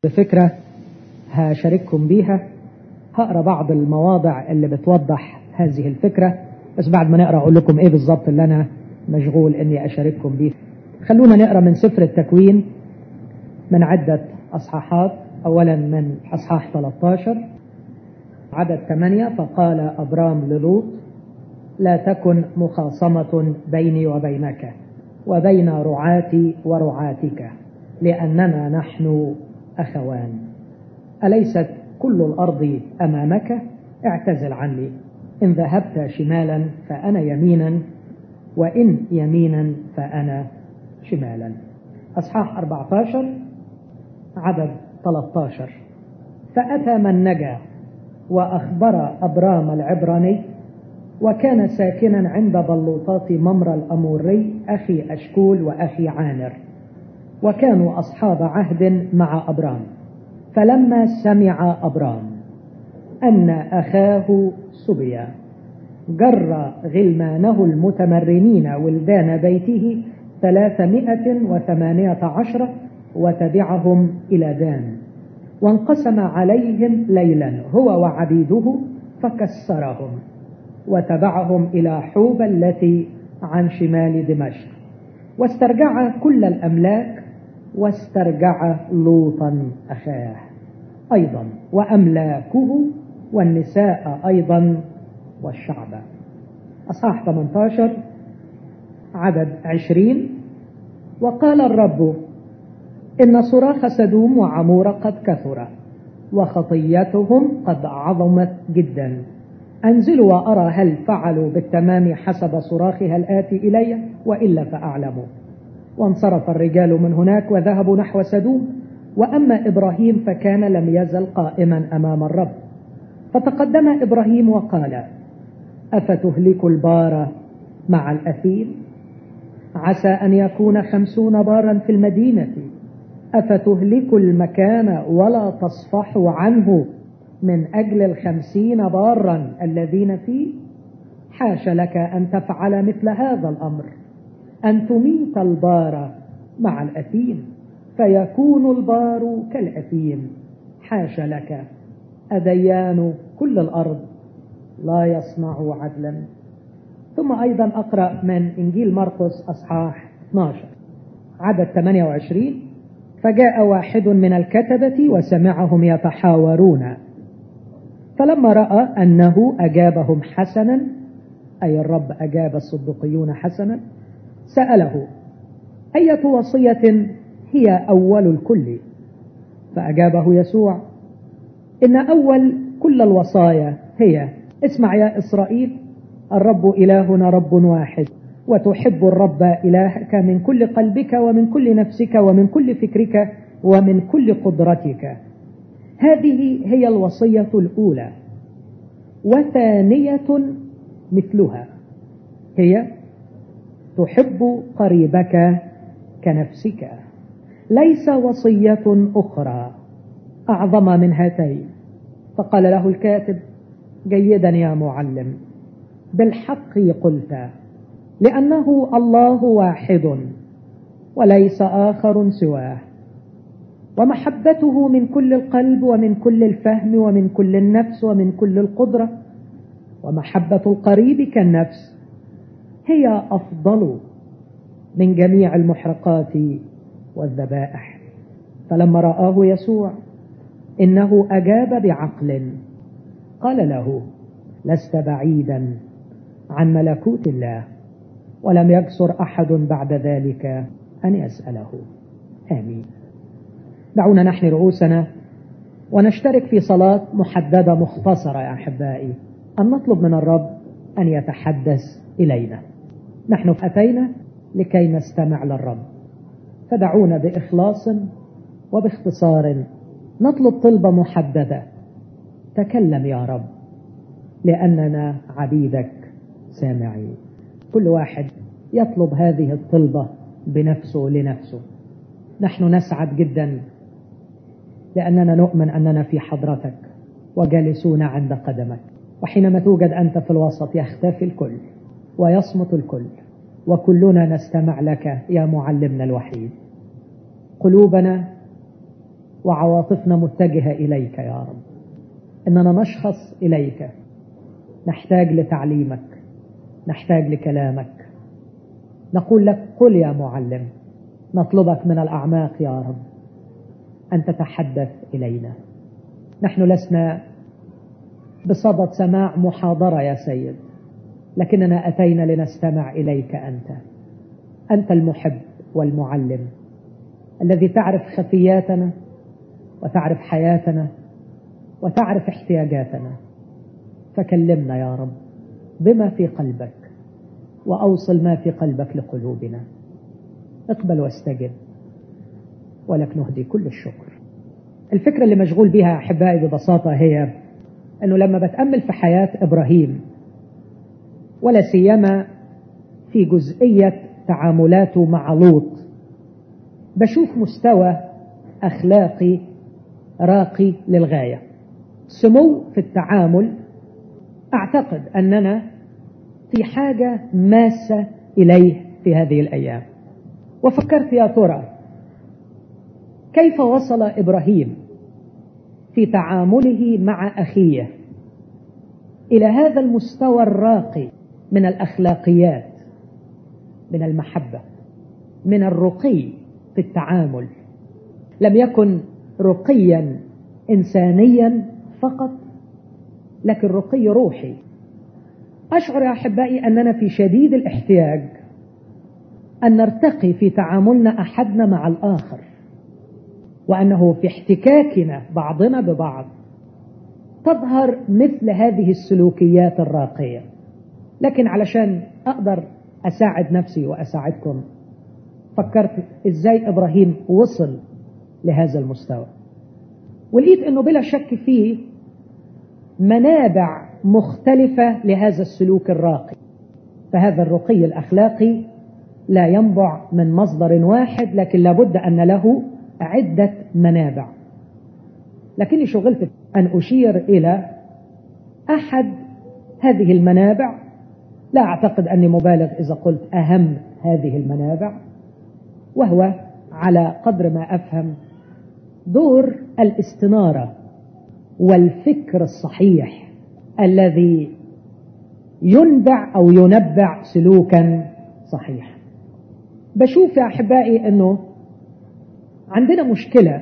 فكرة هشارككم بيها هقرا بعض المواضع اللي بتوضح هذه الفكرة بس بعد ما نقرا اقول لكم ايه بالظبط اللي انا مشغول اني اشارككم بيه خلونا نقرا من سفر التكوين من عدة اصحاحات اولا من اصحاح 13 عدد 8 فقال ابرام للوط لا تكن مخاصمة بيني وبينك وبين رعاتي ورعاتك لأننا نحن أخوان أليست كل الأرض أمامك اعتزل عني إن ذهبت شمالا فأنا يمينا وإن يمينا فأنا شمالا أصحاح 14 عدد 13 فأتى من نجا وأخبر أبرام العبراني وكان ساكنا عند بلوطات ممر الأموري أخي أشكول وأخي عامر وكانوا أصحاب عهد مع أبرام فلما سمع أبرام أن أخاه سبيا جر غلمانه المتمرنين ولدان بيته ثلاثمائة وثمانية عشر وتبعهم إلى دان وانقسم عليهم ليلا هو وعبيده فكسرهم وتبعهم إلى حوبة التي عن شمال دمشق واسترجع كل الأملاك واسترجع لوطا أخاه أيضا وأملاكه والنساء أيضا والشعب أصحاح 18 عدد 20 وقال الرب إن صراخ سدوم وعمور قد كثر وخطيتهم قد عظمت جدا أنزل وأرى هل فعلوا بالتمام حسب صراخها الآتي إلي وإلا فأعلم وانصرف الرجال من هناك وذهبوا نحو سدوم وأما إبراهيم فكان لم يزل قائما أمام الرب فتقدم إبراهيم وقال أفتهلك البار مع الأثيم عسى أن يكون خمسون بارا في المدينة أفتهلك المكان ولا تصفح عنه من أجل الخمسين بارا الذين فيه حاش لك أن تفعل مثل هذا الأمر أن تميت البار مع الأثيم فيكون البار كالأثيم حاش لك أديان كل الأرض لا يصنع عدلا ثم أيضا أقرأ من إنجيل مرقس أصحاح 12 عدد 28 فجاء واحد من الكتبة وسمعهم يتحاورون فلما رأى أنه أجابهم حسنا أي الرب أجاب الصدقيون حسنا سأله أية وصية هي أول الكل فأجابه يسوع إن أول كل الوصايا هي اسمع يا إسرائيل الرب إلهنا رب واحد وتحب الرب إلهك من كل قلبك ومن كل نفسك ومن كل فكرك ومن كل قدرتك هذه هي الوصية الأولى وثانية مثلها هي تحب قريبك كنفسك ليس وصية أخرى أعظم من هاتين فقال له الكاتب جيدا يا معلم بالحق قلت لأنه الله واحد وليس آخر سواه ومحبته من كل القلب ومن كل الفهم ومن كل النفس ومن كل القدرة ومحبة القريب كالنفس هي أفضل من جميع المحرقات والذبائح فلما رآه يسوع إنه أجاب بعقل قال له لست بعيدا عن ملكوت الله ولم يكسر أحد بعد ذلك أن يسأله آمين دعونا نحن رؤوسنا ونشترك في صلاة محددة مختصرة يا أحبائي أن نطلب من الرب أن يتحدث إلينا نحن أتينا لكي نستمع للرب فدعونا بإخلاص وباختصار نطلب طلبة محددة تكلم يا رب لأننا عبيدك سامعين كل واحد يطلب هذه الطلبة بنفسه لنفسه نحن نسعد جدا لأننا نؤمن أننا في حضرتك وجالسون عند قدمك وحينما توجد أنت في الوسط يختفي الكل ويصمت الكل وكلنا نستمع لك يا معلمنا الوحيد قلوبنا وعواطفنا متجهة إليك يا رب إننا نشخص إليك نحتاج لتعليمك نحتاج لكلامك نقول لك قل يا معلم نطلبك من الأعماق يا رب أن تتحدث إلينا نحن لسنا بصدد سماع محاضرة يا سيد لكننا أتينا لنستمع إليك أنت أنت المحب والمعلم الذي تعرف خفياتنا وتعرف حياتنا وتعرف احتياجاتنا فكلمنا يا رب بما في قلبك وأوصل ما في قلبك لقلوبنا اقبل واستجب ولك نهدي كل الشكر الفكرة اللي مشغول بها أحبائي ببساطة هي أنه لما بتأمل في حياة إبراهيم ولا سيما في جزئية تعاملاته مع لوط بشوف مستوى أخلاقي راقي للغاية سمو في التعامل أعتقد أننا في حاجة ماسة إليه في هذه الأيام وفكرت يا ترى كيف وصل إبراهيم في تعامله مع أخيه إلى هذا المستوى الراقي من الأخلاقيات من المحبة من الرقي في التعامل لم يكن رقيا إنسانيا فقط لكن رقي روحي أشعر يا أحبائي أننا في شديد الاحتياج أن نرتقي في تعاملنا أحدنا مع الآخر وأنه في احتكاكنا بعضنا ببعض تظهر مثل هذه السلوكيات الراقية لكن علشان أقدر أساعد نفسي وأساعدكم فكرت إزاي إبراهيم وصل لهذا المستوى ولقيت أنه بلا شك فيه منابع مختلفة لهذا السلوك الراقي فهذا الرقي الأخلاقي لا ينبع من مصدر واحد لكن لابد أن له عدة منابع لكني شغلت أن أشير إلى أحد هذه المنابع لا أعتقد أني مبالغ إذا قلت أهم هذه المنابع وهو على قدر ما أفهم دور الاستنارة والفكر الصحيح الذي ينبع أو ينبع سلوكا صحيحا بشوف يا أحبائي أنه عندنا مشكلة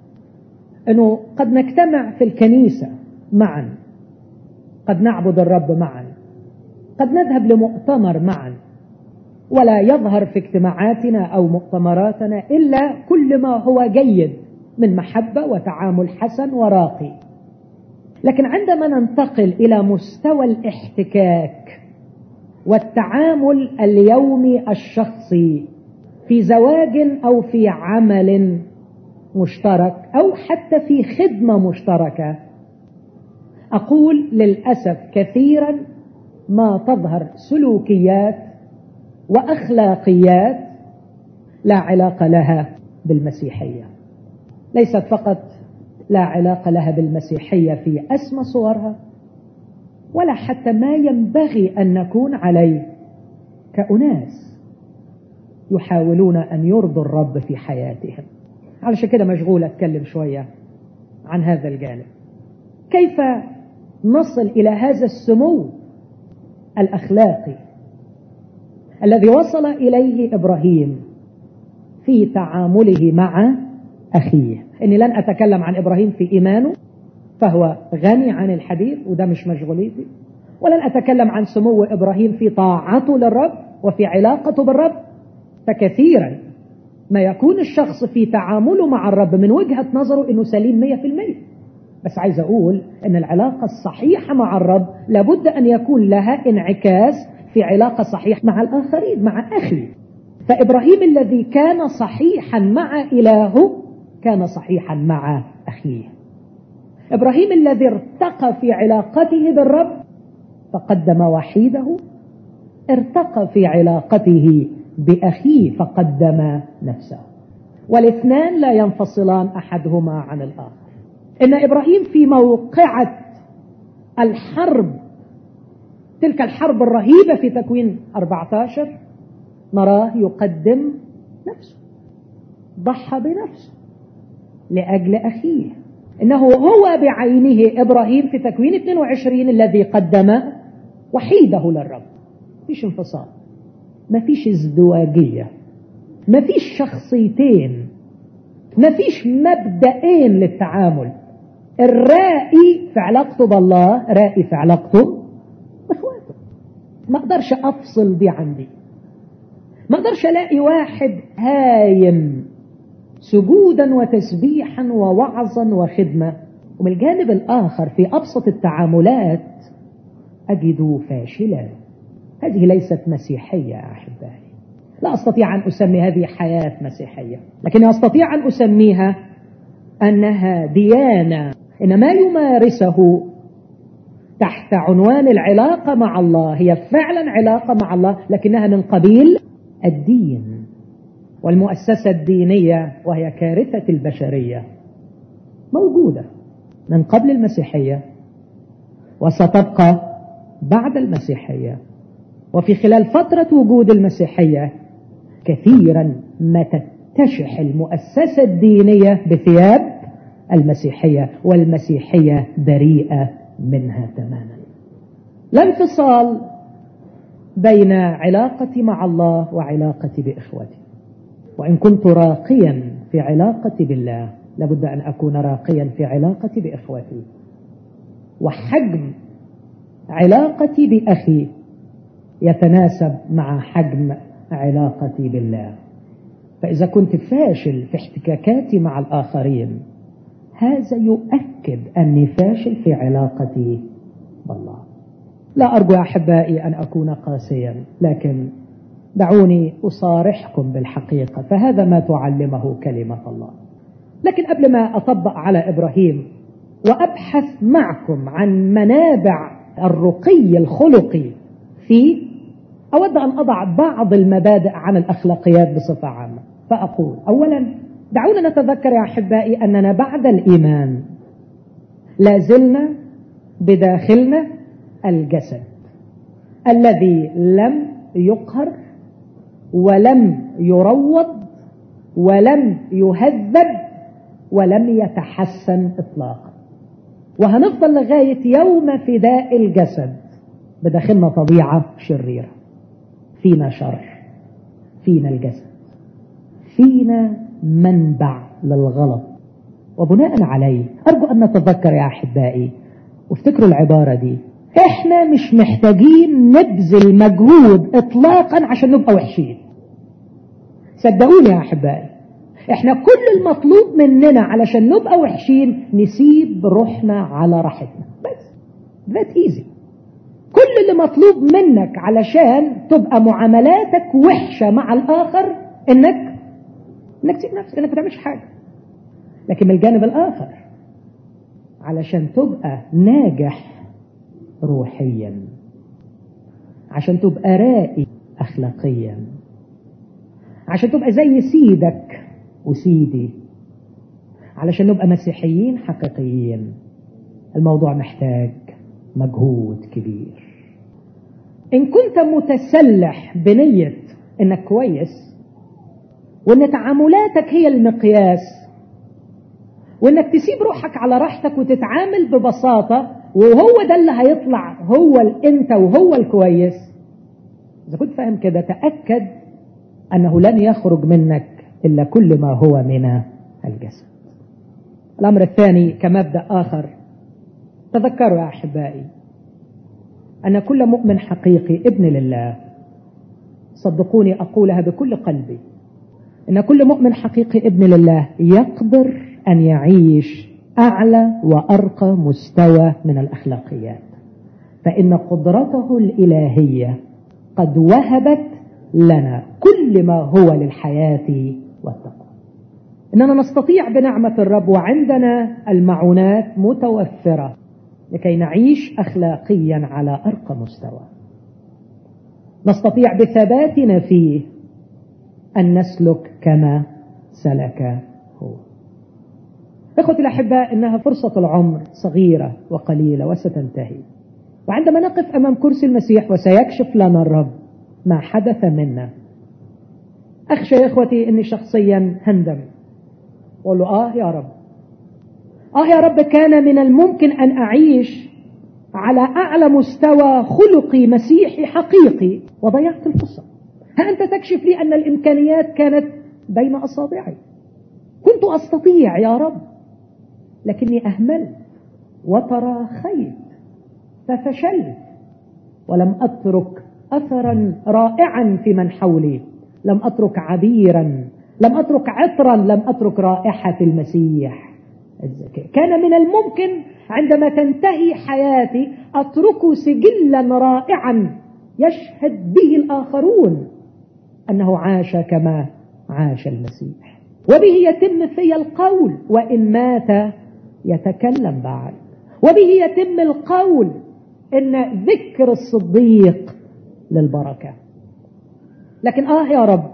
أنه قد نجتمع في الكنيسة معا قد نعبد الرب معا قد نذهب لمؤتمر معا ولا يظهر في اجتماعاتنا أو مؤتمراتنا إلا كل ما هو جيد من محبة وتعامل حسن وراقي لكن عندما ننتقل إلى مستوى الاحتكاك والتعامل اليومي الشخصي في زواج أو في عمل مشترك أو حتى في خدمة مشتركة أقول للأسف كثيرا ما تظهر سلوكيات وأخلاقيات لا علاقة لها بالمسيحية ليست فقط لا علاقة لها بالمسيحية في أسمى صورها ولا حتى ما ينبغي أن نكون عليه كأناس يحاولون أن يرضوا الرب في حياتهم علشان كده مشغول أتكلم شوية عن هذا الجانب كيف نصل إلى هذا السمو الأخلاقي الذي وصل إليه إبراهيم في تعامله مع أخيه إني لن أتكلم عن إبراهيم في إيمانه فهو غني عن الحديث وده مش مشغوليتي ولن أتكلم عن سمو إبراهيم في طاعته للرب وفي علاقته بالرب فكثيرا ما يكون الشخص في تعامله مع الرب من وجهة نظره أنه سليم مية في المية بس عايز أقول أن العلاقة الصحيحة مع الرب لابد أن يكون لها انعكاس في علاقة صحيحة مع الآخرين مع أخي فإبراهيم الذي كان صحيحا مع إلهه كان صحيحا مع أخيه إبراهيم الذي ارتقى في علاقته بالرب فقدم وحيده ارتقى في علاقته بأخيه فقدم نفسه والاثنان لا ينفصلان أحدهما عن الآخر إن إبراهيم في موقعة الحرب تلك الحرب الرهيبة في تكوين 14 نراه يقدم نفسه ضحى بنفسه لأجل أخيه إنه هو بعينه إبراهيم في تكوين 22 الذي قدم وحيده للرب مفيش انفصال مفيش ازدواجية مفيش شخصيتين مفيش مبدئين للتعامل الرائي في علاقته بالله رائي في علاقته باخواته ما اقدرش افصل دي عن دي ما اقدرش الاقي واحد هايم سجودا وتسبيحا ووعظا وخدمه ومن الجانب الاخر في ابسط التعاملات اجده فاشلا هذه ليست مسيحيه يا احبائي لا استطيع ان اسمي هذه حياه مسيحيه لكن استطيع ان اسميها انها ديانه ان ما يمارسه تحت عنوان العلاقه مع الله هي فعلا علاقه مع الله لكنها من قبيل الدين والمؤسسه الدينيه وهي كارثه البشريه موجوده من قبل المسيحيه وستبقى بعد المسيحيه وفي خلال فتره وجود المسيحيه كثيرا ما تتشح المؤسسه الدينيه بثياب المسيحيه والمسيحيه بريئه منها تماما لا انفصال بين علاقتي مع الله وعلاقتي باخوتي وان كنت راقيا في علاقتي بالله لابد ان اكون راقيا في علاقتي باخوتي وحجم علاقتي باخي يتناسب مع حجم علاقتي بالله فاذا كنت فاشل في احتكاكاتي مع الاخرين هذا يؤكد اني فاشل في علاقتي بالله لا ارجو يا احبائي ان اكون قاسيا لكن دعوني اصارحكم بالحقيقه فهذا ما تعلمه كلمه الله لكن قبل ما اطبق على ابراهيم وابحث معكم عن منابع الرقي الخلقي فيه اود ان اضع بعض المبادئ عن الاخلاقيات بصفه عامه فاقول اولا دعونا نتذكر يا احبائي اننا بعد الايمان لا زلنا بداخلنا الجسد الذي لم يقهر ولم يروض ولم يهذب ولم يتحسن اطلاقا وهنفضل لغايه يوم فداء الجسد بداخلنا طبيعه شريره فينا شر فينا الجسد فينا منبع للغلط وبناء عليه أرجو أن نتذكر يا أحبائي وافتكروا العبارة دي احنا مش محتاجين نبذل مجهود اطلاقا عشان نبقى وحشين صدقوني يا احبائي احنا كل المطلوب مننا علشان نبقى وحشين نسيب روحنا على راحتنا بس ذات ايزي كل اللي مطلوب منك علشان تبقى معاملاتك وحشه مع الاخر انك انك تسيب نفسك انك ما تعملش حاجه لكن من الجانب الاخر علشان تبقى ناجح روحيا عشان تبقى رائي اخلاقيا عشان تبقى زي سيدك وسيدي علشان نبقى مسيحيين حقيقيين الموضوع محتاج مجهود كبير ان كنت متسلح بنيه انك كويس وان تعاملاتك هي المقياس وانك تسيب روحك على راحتك وتتعامل ببساطه وهو ده اللي هيطلع هو الانت وهو الكويس اذا كنت فاهم كده تاكد انه لن يخرج منك الا كل ما هو من الجسد الامر الثاني كمبدا اخر تذكروا يا احبائي ان كل مؤمن حقيقي ابن لله صدقوني اقولها بكل قلبي ان كل مؤمن حقيقي ابن لله يقدر ان يعيش اعلى وارقى مستوى من الاخلاقيات فان قدرته الالهيه قد وهبت لنا كل ما هو للحياه والتقوى اننا نستطيع بنعمه الرب وعندنا المعونات متوفره لكي نعيش اخلاقيا على ارقى مستوى نستطيع بثباتنا فيه ان نسلك كما سلك هو اخوتي الاحباء انها فرصه العمر صغيره وقليله وستنتهي وعندما نقف امام كرسي المسيح وسيكشف لنا الرب ما حدث منا اخشى يا اخوتي اني شخصيا هندم واقول له اه يا رب اه يا رب كان من الممكن ان اعيش على اعلى مستوى خلقي مسيحي حقيقي وضيعت الفرصه ها انت تكشف لي ان الامكانيات كانت بين اصابعي كنت استطيع يا رب لكني اهملت وتراخيت ففشلت ولم اترك اثرا رائعا في من حولي لم اترك عبيرا لم اترك عطرا لم اترك رائحه المسيح الزكاة كان من الممكن عندما تنتهي حياتي اترك سجلا رائعا يشهد به الاخرون انه عاش كما عاش المسيح وبه يتم في القول وان مات يتكلم بعد وبه يتم القول ان ذكر الصديق للبركه لكن اه يا رب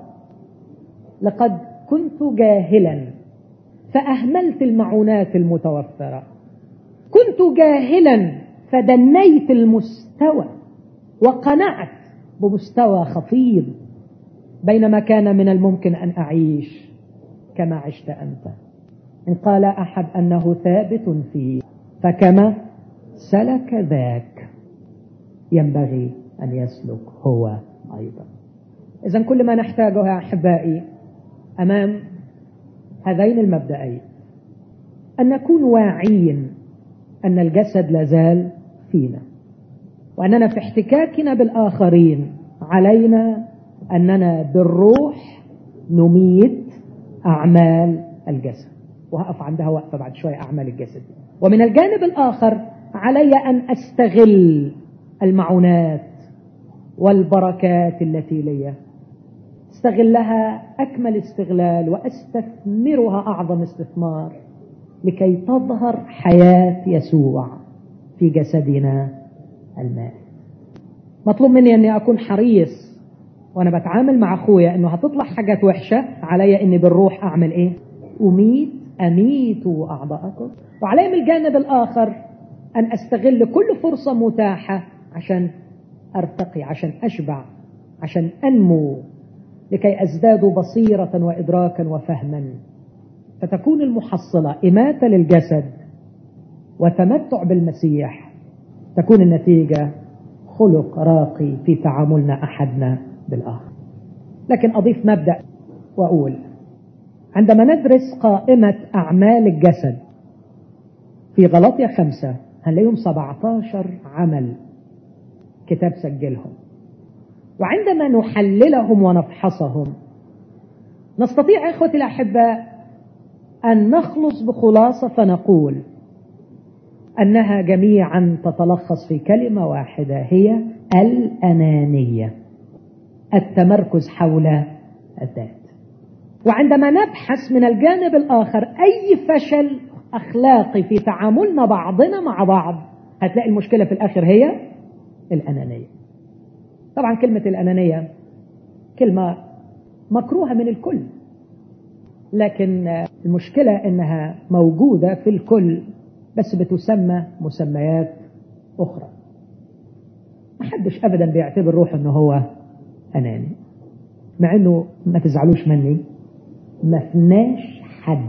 لقد كنت جاهلا فاهملت المعونات المتوفره كنت جاهلا فدنيت المستوى وقنعت بمستوى خفيض بينما كان من الممكن ان اعيش كما عشت انت ان قال احد انه ثابت فيه فكما سلك ذاك ينبغي ان يسلك هو ايضا اذا كل ما نحتاجه يا احبائي امام هذين المبدأين أن نكون واعيين أن الجسد لازال فينا وأننا في احتكاكنا بالآخرين علينا أننا بالروح نميت أعمال الجسد وهقف عندها وقفة بعد شوية أعمال الجسد ومن الجانب الآخر علي أن أستغل المعونات والبركات التي لي استغلها أكمل استغلال وأستثمرها أعظم استثمار لكي تظهر حياة يسوع في جسدنا الماء مطلوب مني أني أكون حريص وأنا بتعامل مع أخويا أنه هتطلع حاجات وحشة علي أني بالروح أعمل إيه أميت أميت أعضاءكم وعلي من الجانب الآخر أن أستغل كل فرصة متاحة عشان أرتقي عشان أشبع عشان أنمو لكي أزداد بصيرة وإدراكا وفهما فتكون المحصلة إماتة للجسد وتمتع بالمسيح تكون النتيجة خلق راقي في تعاملنا أحدنا بالآخر لكن أضيف مبدأ وأقول عندما ندرس قائمة أعمال الجسد في غلطية خمسة هنلاقيهم 17 عمل كتاب سجلهم وعندما نحللهم ونفحصهم نستطيع اخوتي الاحباء ان نخلص بخلاصه فنقول انها جميعا تتلخص في كلمه واحده هي الانانيه التمركز حول الذات وعندما نبحث من الجانب الاخر اي فشل اخلاقي في تعاملنا بعضنا مع بعض هتلاقي المشكله في الاخر هي الانانيه طبعا كلمة الأنانية كلمة مكروهة من الكل لكن المشكلة إنها موجودة في الكل بس بتسمى مسميات أخرى محدش أبدا بيعتبر روحه إنه هو أناني مع إنه ما تزعلوش مني ما فناش حد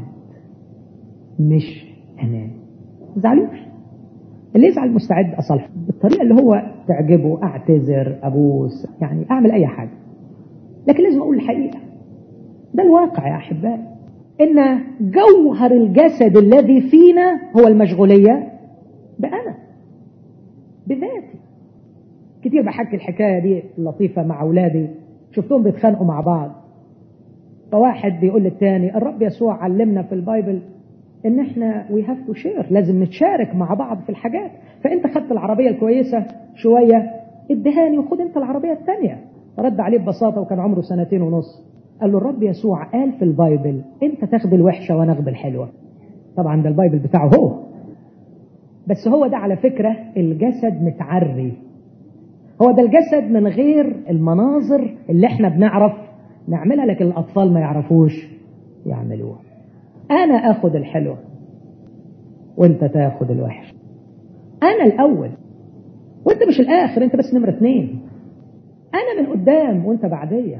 مش أناني ما تزعلوش اللي يزعل مستعد أصلحه بالطريقة اللي هو تعجبه أعتذر أبوس يعني أعمل أي حاجة لكن لازم أقول الحقيقة ده الواقع يا أحبائي إن جوهر الجسد الذي فينا هو المشغولية بأنا بذاتي كتير بحكي الحكاية دي اللطيفة مع أولادي شفتهم بيتخانقوا مع بعض فواحد بيقول للتاني الرب يسوع علمنا في البايبل ان احنا وي هاف تو شير لازم نتشارك مع بعض في الحاجات فانت خدت العربيه الكويسه شويه ادهاني وخد انت العربيه الثانيه رد عليه ببساطه وكان عمره سنتين ونص قال له الرب يسوع قال في البايبل انت تاخد الوحشه وانا اخد الحلوه طبعا ده البايبل بتاعه هو بس هو ده على فكره الجسد متعري هو ده الجسد من غير المناظر اللي احنا بنعرف نعملها لكن الاطفال ما يعرفوش يعملوها انا اخد الحلوة وانت تاخد الوحش انا الاول وانت مش الاخر انت بس نمرة اتنين انا من قدام وانت بعدية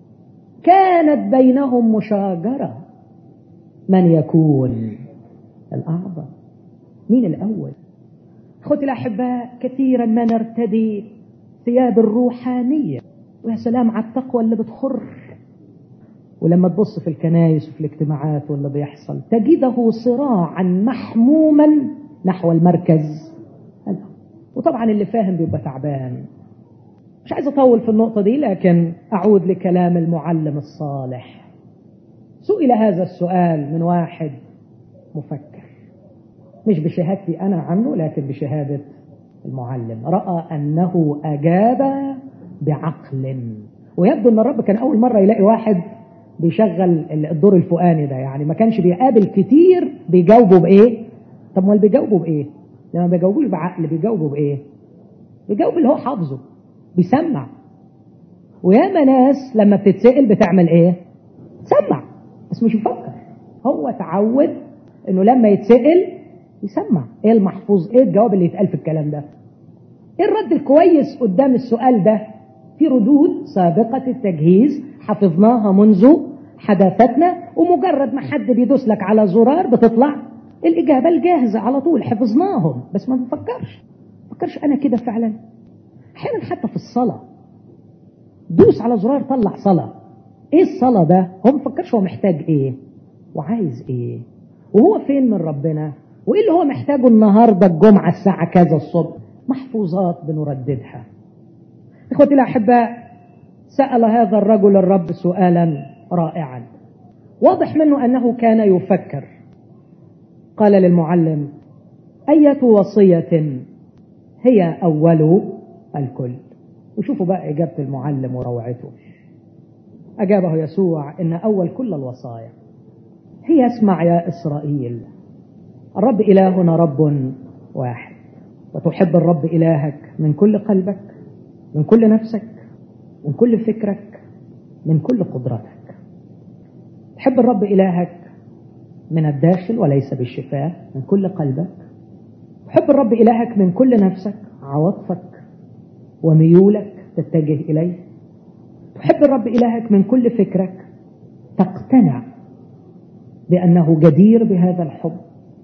كانت بينهم مشاجرة من يكون الأعظم مين الأول أخوتي الأحباء كثيرا ما نرتدي ثياب الروحانية ويا سلام على التقوى اللي بتخر ولما تبص في الكنائس وفي الاجتماعات واللي بيحصل تجده صراعا محموما نحو المركز وطبعا اللي فاهم بيبقى تعبان مش عايز اطول في النقطة دي لكن اعود لكلام المعلم الصالح سئل هذا السؤال من واحد مفكر مش بشهادتي انا عنه لكن بشهادة المعلم رأى انه اجاب بعقل ويبدو ان الرب كان اول مرة يلاقي واحد بيشغل الدور الفوقاني ده يعني ما كانش بيقابل كتير بيجاوبوا بايه طب ما بيجاوبوا بايه لما بيجاوبوش بعقل بيجاوبوا بايه بيجاوب اللي هو حافظه بيسمع وياما ناس لما بتتسأل بتعمل ايه تسمع بس مش يفكر هو اتعود انه لما يتسأل يسمع ايه المحفوظ ايه الجواب اللي يتقال في الكلام ده ايه الرد الكويس قدام السؤال ده في ردود سابقة التجهيز حفظناها منذ حداثتنا ومجرد ما حد بيدوس لك على زرار بتطلع الإجابة الجاهزة على طول حفظناهم بس ما بنفكرش فكرش أنا كده فعلا أحيانا حتى في الصلاة دوس على زرار طلع صلاة إيه الصلاة ده هو مفكرش هو محتاج إيه وعايز إيه وهو فين من ربنا وإيه اللي هو محتاجه النهاردة الجمعة الساعة كذا الصبح محفوظات بنرددها إخوتي الأحباء سأل هذا الرجل الرب سؤالا رائعا واضح منه أنه كان يفكر قال للمعلم أية وصية هي أول الكل وشوفوا بقى إجابة المعلم وروعته أجابه يسوع إن أول كل الوصايا هي اسمع يا إسرائيل الرب إلهنا رب واحد وتحب الرب إلهك من كل قلبك من كل نفسك من كل فكرك من كل قدرتك تحب الرب إلهك من الداخل وليس بالشفاه من كل قلبك تحب الرب إلهك من كل نفسك عواطفك وميولك تتجه إليه تحب الرب إلهك من كل فكرك تقتنع بأنه جدير بهذا الحب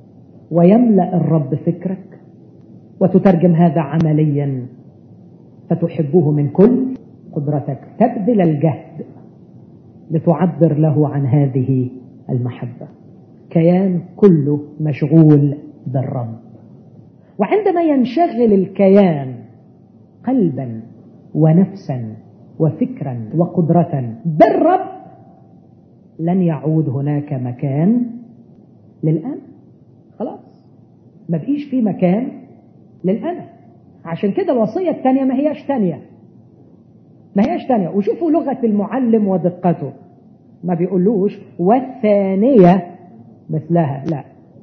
ويملأ الرب فكرك وتترجم هذا عمليا فتحبه من كل قدرتك تبذل الجهد لتعبر له عن هذه المحبة كيان كله مشغول بالرب وعندما ينشغل الكيان قلبا ونفسا وفكرا وقدرة بالرب لن يعود هناك مكان للأنا خلاص ما بقيش في مكان للأنا عشان كده الوصية الثانية ما هياش ثانية ما هياش ثانية وشوفوا لغة المعلم ودقته ما بيقولوش والثانية مثلها لا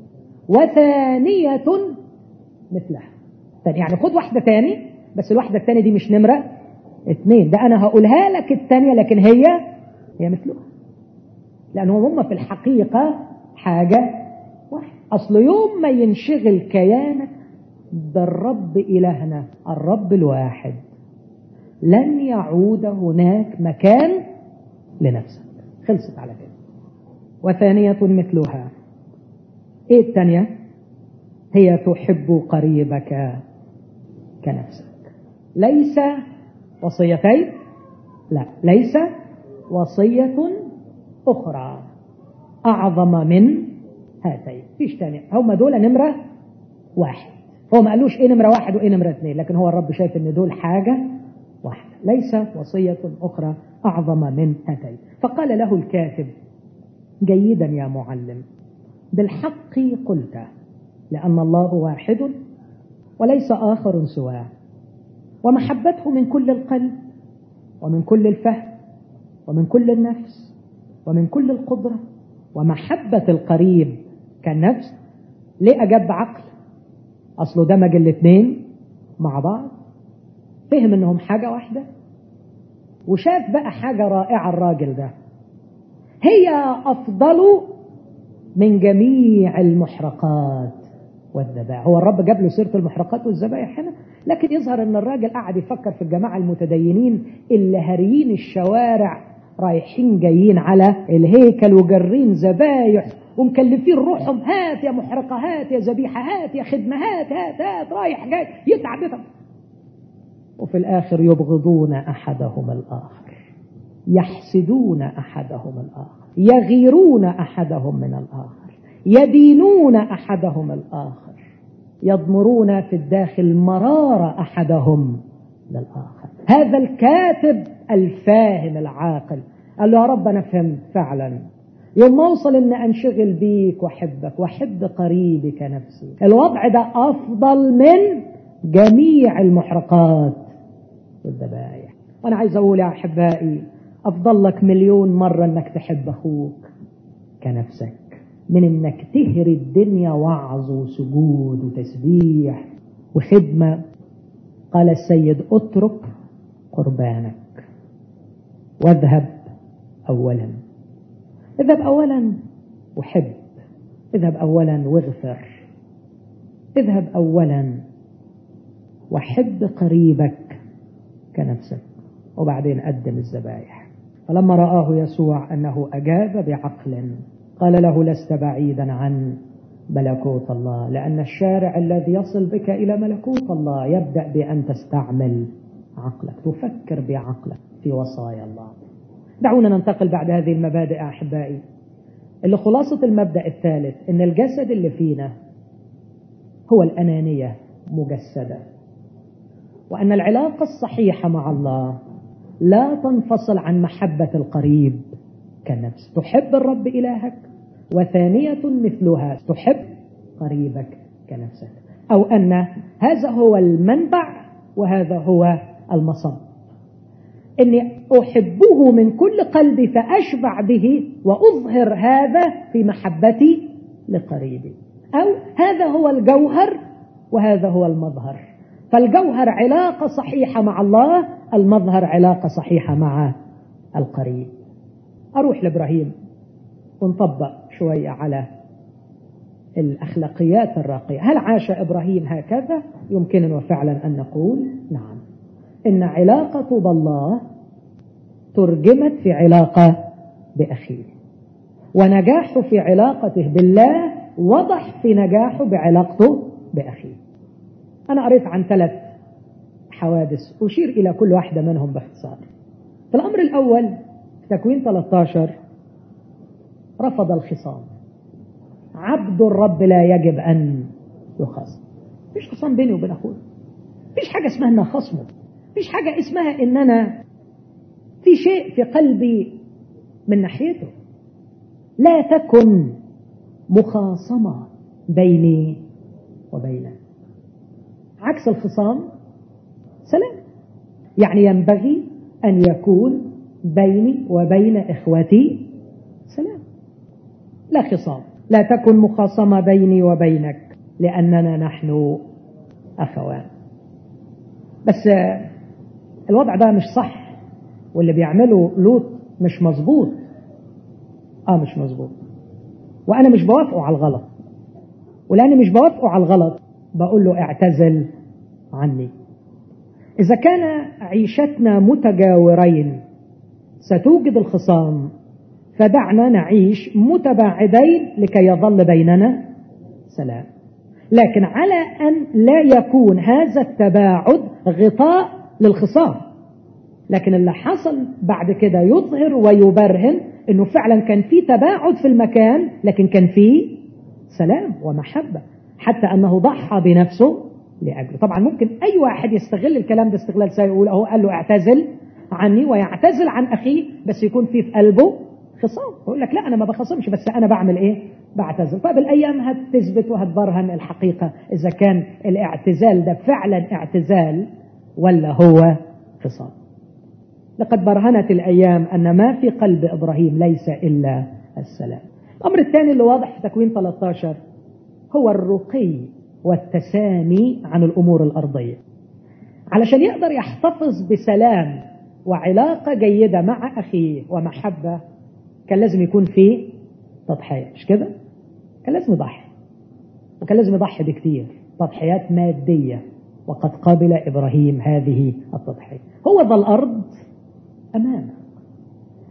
وثانية مثلها يعني خد واحدة تاني بس الواحدة التانية دي مش نمرة اثنين ده أنا هقولها لك التانية لكن هي هي مثلها لأنهم هم في الحقيقة حاجة واحدة أصل يوم ما ينشغل كيانك بالرب إلهنا الرب الواحد لن يعود هناك مكان لنفسك خلصت على كده وثانية مثلها ايه الثانية هي تحب قريبك كنفسك ليس وصيتين لا ليس وصية أخرى أعظم من هاتين فيش تانية هم دول نمرة واحد هو ما قالوش ايه نمرة واحد وايه نمرة اثنين لكن هو الرب شايف ان دول حاجة واحدة ليس وصية أخرى أعظم من هاتين فقال له الكاتب جيدا يا معلم بالحق قلت لأن الله واحد وليس آخر سواه ومحبته من كل القلب ومن كل الفهم ومن كل النفس ومن كل القدرة ومحبة القريب كالنفس ليه أجاب عقل أصله دمج الاثنين مع بعض فهم انهم حاجة واحدة وشاف بقى حاجة رائعة الراجل ده هي أفضل من جميع المحرقات والذبائح هو الرب جاب له سيرة المحرقات والذبائح هنا لكن يظهر ان الراجل قاعد يفكر في الجماعة المتدينين اللي هاريين الشوارع رايحين جايين على الهيكل وجرين ذبايح ومكلفين روحهم هات يا محرقة هات يا ذبيحة هات يا خدمة هات هات هات رايح جاي يتعب يتعب وفي الآخر يبغضون أحدهم الآخر يحسدون أحدهم الآخر يغيرون أحدهم من الآخر يدينون أحدهم الآخر يضمرون في الداخل مرار أحدهم للآخر هذا الكاتب الفاهم العاقل قال له يا رب أنا فهمت فعلا يوم ما اوصل ان انشغل بيك واحبك واحب قريبي كنفسي الوضع ده افضل من جميع المحرقات والذبائح وانا عايز اقول يا احبائي افضل لك مليون مرة انك تحب اخوك كنفسك من انك تهري الدنيا وعظ وسجود وتسبيح وخدمة قال السيد اترك قربانك واذهب اولا اذهب اولا وحب اذهب اولا واغفر اذهب اولا وحب قريبك كنفسك وبعدين قدم الذبائح فلما رآه يسوع أنه أجاب بعقل قال له لست بعيدا عن ملكوت الله لأن الشارع الذي يصل بك إلى ملكوت الله يبدأ بأن تستعمل عقلك تفكر بعقلك في وصايا الله دعونا ننتقل بعد هذه المبادئ أحبائي اللي خلاصة المبدأ الثالث إن الجسد اللي فينا هو الأنانية مجسدة وأن العلاقة الصحيحة مع الله لا تنفصل عن محبة القريب كالنفس تحب الرب إلهك وثانية مثلها تحب قريبك كنفسك أو أن هذا هو المنبع وهذا هو المصب اني احبه من كل قلبي فاشبع به واظهر هذا في محبتي لقريبي او هذا هو الجوهر وهذا هو المظهر فالجوهر علاقة صحيحة مع الله المظهر علاقة صحيحة مع القريب أروح لإبراهيم ونطبق شوية على الأخلاقيات الراقية هل عاش إبراهيم هكذا يمكننا فعلا أن نقول نعم إن علاقة بالله ترجمت في علاقة بأخيه ونجاحه في علاقته بالله وضح في نجاحه بعلاقته بأخيه أنا قريت عن ثلاث حوادث أشير إلى كل واحدة منهم باختصار في الأمر الأول في تكوين 13 رفض الخصام عبد الرب لا يجب أن يخاصم مفيش خصام بيني وبين أخوي مفيش حاجة اسمها أن خصمه مفيش حاجة اسمها أن أنا في شيء في قلبي من ناحيته لا تكن مخاصمة بيني وبينك عكس الخصام سلام يعني ينبغي أن يكون بيني وبين إخوتي سلام لا خصام لا تكن مخاصمة بيني وبينك لأننا نحن أخوان بس الوضع ده مش صح واللي بيعمله لوط مش مظبوط اه مش مظبوط وانا مش بوافقه على الغلط ولاني مش بوافقه على الغلط بقول له اعتزل عني اذا كان عيشتنا متجاورين ستوجد الخصام فدعنا نعيش متباعدين لكي يظل بيننا سلام لكن على أن لا يكون هذا التباعد غطاء للخصام لكن اللي حصل بعد كده يظهر ويبرهن انه فعلا كان في تباعد في المكان لكن كان في سلام ومحبة حتى انه ضحى بنفسه لأجله طبعا ممكن اي واحد يستغل الكلام ده استغلال سيء يقول اهو قال له اعتزل عني ويعتزل عن اخيه بس يكون في في قلبه خصام يقول لك لا انا ما بخصمش بس انا بعمل ايه بعتزل طيب الايام هتثبت وهتبرهن الحقيقة اذا كان الاعتزال ده فعلا اعتزال ولا هو خصام لقد برهنت الايام ان ما في قلب ابراهيم ليس الا السلام الامر الثاني اللي واضح في تكوين 13 هو الرقي والتسامي عن الامور الارضيه علشان يقدر يحتفظ بسلام وعلاقه جيده مع اخيه ومحبه كان لازم يكون في تضحيه مش كده كان لازم يضحي وكان لازم يضحي بكتير تضحيات ماديه وقد قبل ابراهيم هذه التضحيه هو ذا الارض امامه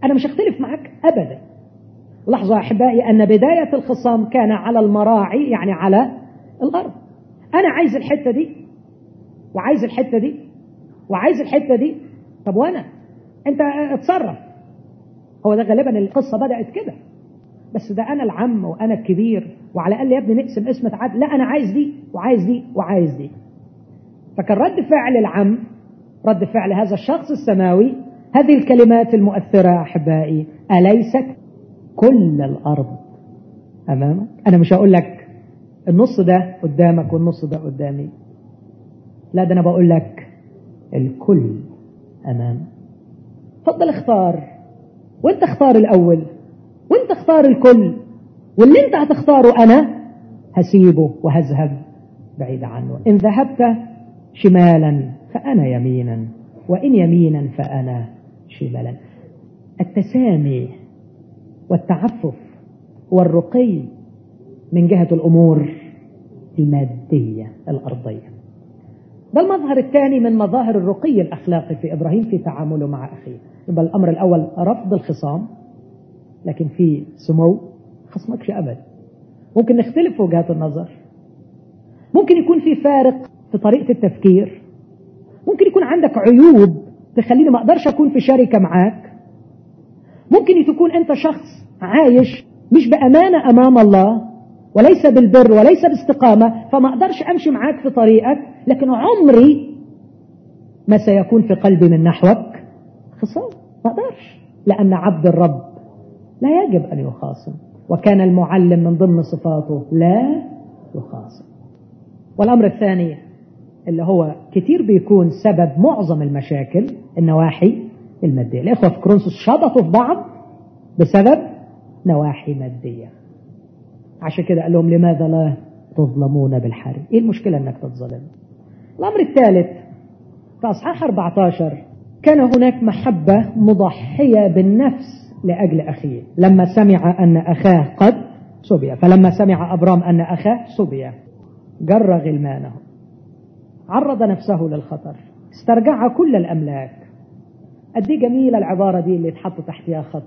أنا مش هختلف معك أبدا لاحظوا أحبائي أن بداية الخصام كان على المراعي يعني على الأرض أنا عايز الحتة دي وعايز الحتة دي وعايز الحتة دي طب وأنا أنت اتصرف هو ده غالبا القصة بدأت كده بس ده أنا العم وأنا الكبير وعلى الأقل يا ابني نقسم اسم تعاد لا أنا عايز دي وعايز دي وعايز دي فكان رد فعل العم رد فعل هذا الشخص السماوي هذه الكلمات المؤثرة أحبائي أليست كل الأرض أمامك أنا مش هقول لك النص ده قدامك والنص ده قدامي لا ده أنا بقول لك الكل أمامك فضل اختار وانت اختار الأول وانت اختار الكل واللي انت هتختاره أنا هسيبه وهذهب بعيد عنه إن ذهبت شمالا فأنا يمينا وإن يمينا فأنا شمالا التسامي والتعفف والرقي من جهة الأمور المادية الأرضية ده المظهر الثاني من مظاهر الرقي الأخلاقي في إبراهيم في تعامله مع أخيه يبقى الأمر الأول رفض الخصام لكن في سمو خصمكش أبدا ممكن نختلف في وجهات النظر ممكن يكون في فارق في طريقة التفكير ممكن يكون عندك عيوب تخليني ما أقدرش أكون في شركة معاك ممكن تكون أنت شخص عايش مش بأمانة أمام الله وليس بالبر وليس باستقامة فما أقدرش أمشي معاك في طريقك لكن عمري ما سيكون في قلبي من نحوك خصام ما أقدرش لأن عبد الرب لا يجب أن يخاصم وكان المعلم من ضمن صفاته لا يخاصم والأمر الثاني اللي هو كتير بيكون سبب معظم المشاكل النواحي المادية الإخوة في كرونسوس شبطوا في بعض بسبب نواحي مادية عشان كده قال لهم لماذا لا تظلمون بالحرب ايه المشكلة انك تتظلم الامر الثالث في اصحاح 14 كان هناك محبة مضحية بالنفس لأجل أخيه لما سمع أن أخاه قد سبي فلما سمع أبرام أن أخاه سبي جر غلمانه عرض نفسه للخطر استرجع كل الأملاك قد جميلة العبارة دي اللي اتحط تحتها خط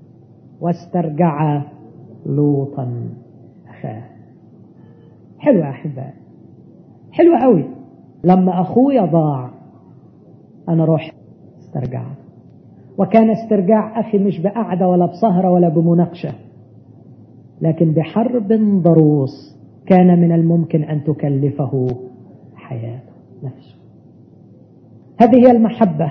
واسترجع لوطا أخاه حلوة يا أحبائي حلوة قوي لما أخويا ضاع أنا رحت استرجعت وكان استرجاع أخي مش بقعدة ولا بسهرة ولا بمناقشة لكن بحرب ضروس كان من الممكن أن تكلفه حياته نفسه هذه هي المحبة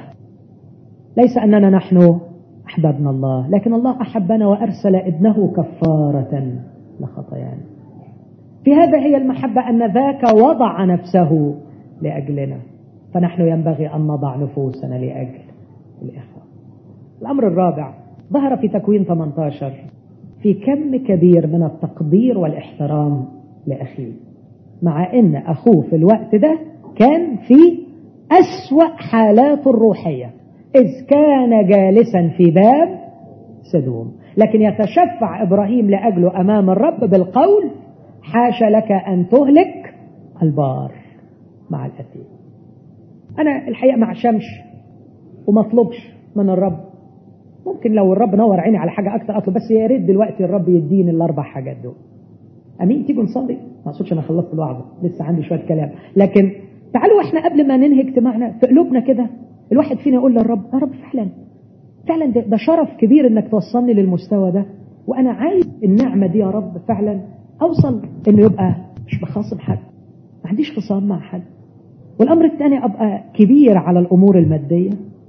ليس أننا نحن أحببنا الله لكن الله أحبنا وأرسل ابنه كفارة لخطايانا في هذا هي المحبة أن ذاك وضع نفسه لأجلنا فنحن ينبغي أن نضع نفوسنا لأجل الإخوة الأمر الرابع ظهر في تكوين 18 في كم كبير من التقدير والاحترام لأخيه مع أن أخوه في الوقت ده كان في أسوأ حالاته الروحية إذ كان جالسا في باب سدوم لكن يتشفع إبراهيم لأجله أمام الرب بالقول حاش لك أن تهلك البار مع الأثيم أنا الحقيقة ما عشمش وما اطلبش من الرب ممكن لو الرب نور عيني على حاجة أكتر أطلب بس يا ريت دلوقتي الرب يديني الأربع حاجات دول أمين تيجوا نصلي ما أقصدش أنا خلصت الوعظة لسه عندي شوية كلام لكن تعالوا إحنا قبل ما ننهي اجتماعنا في قلوبنا كده الواحد فينا يقول للرب يا رب فعلا فعلا ده, ده شرف كبير انك توصلني للمستوى ده وانا عايز النعمه دي يا رب فعلا اوصل انه يبقى مش بخاصم حد ما عنديش خصام مع حد والامر الثاني ابقى كبير على الامور الماديه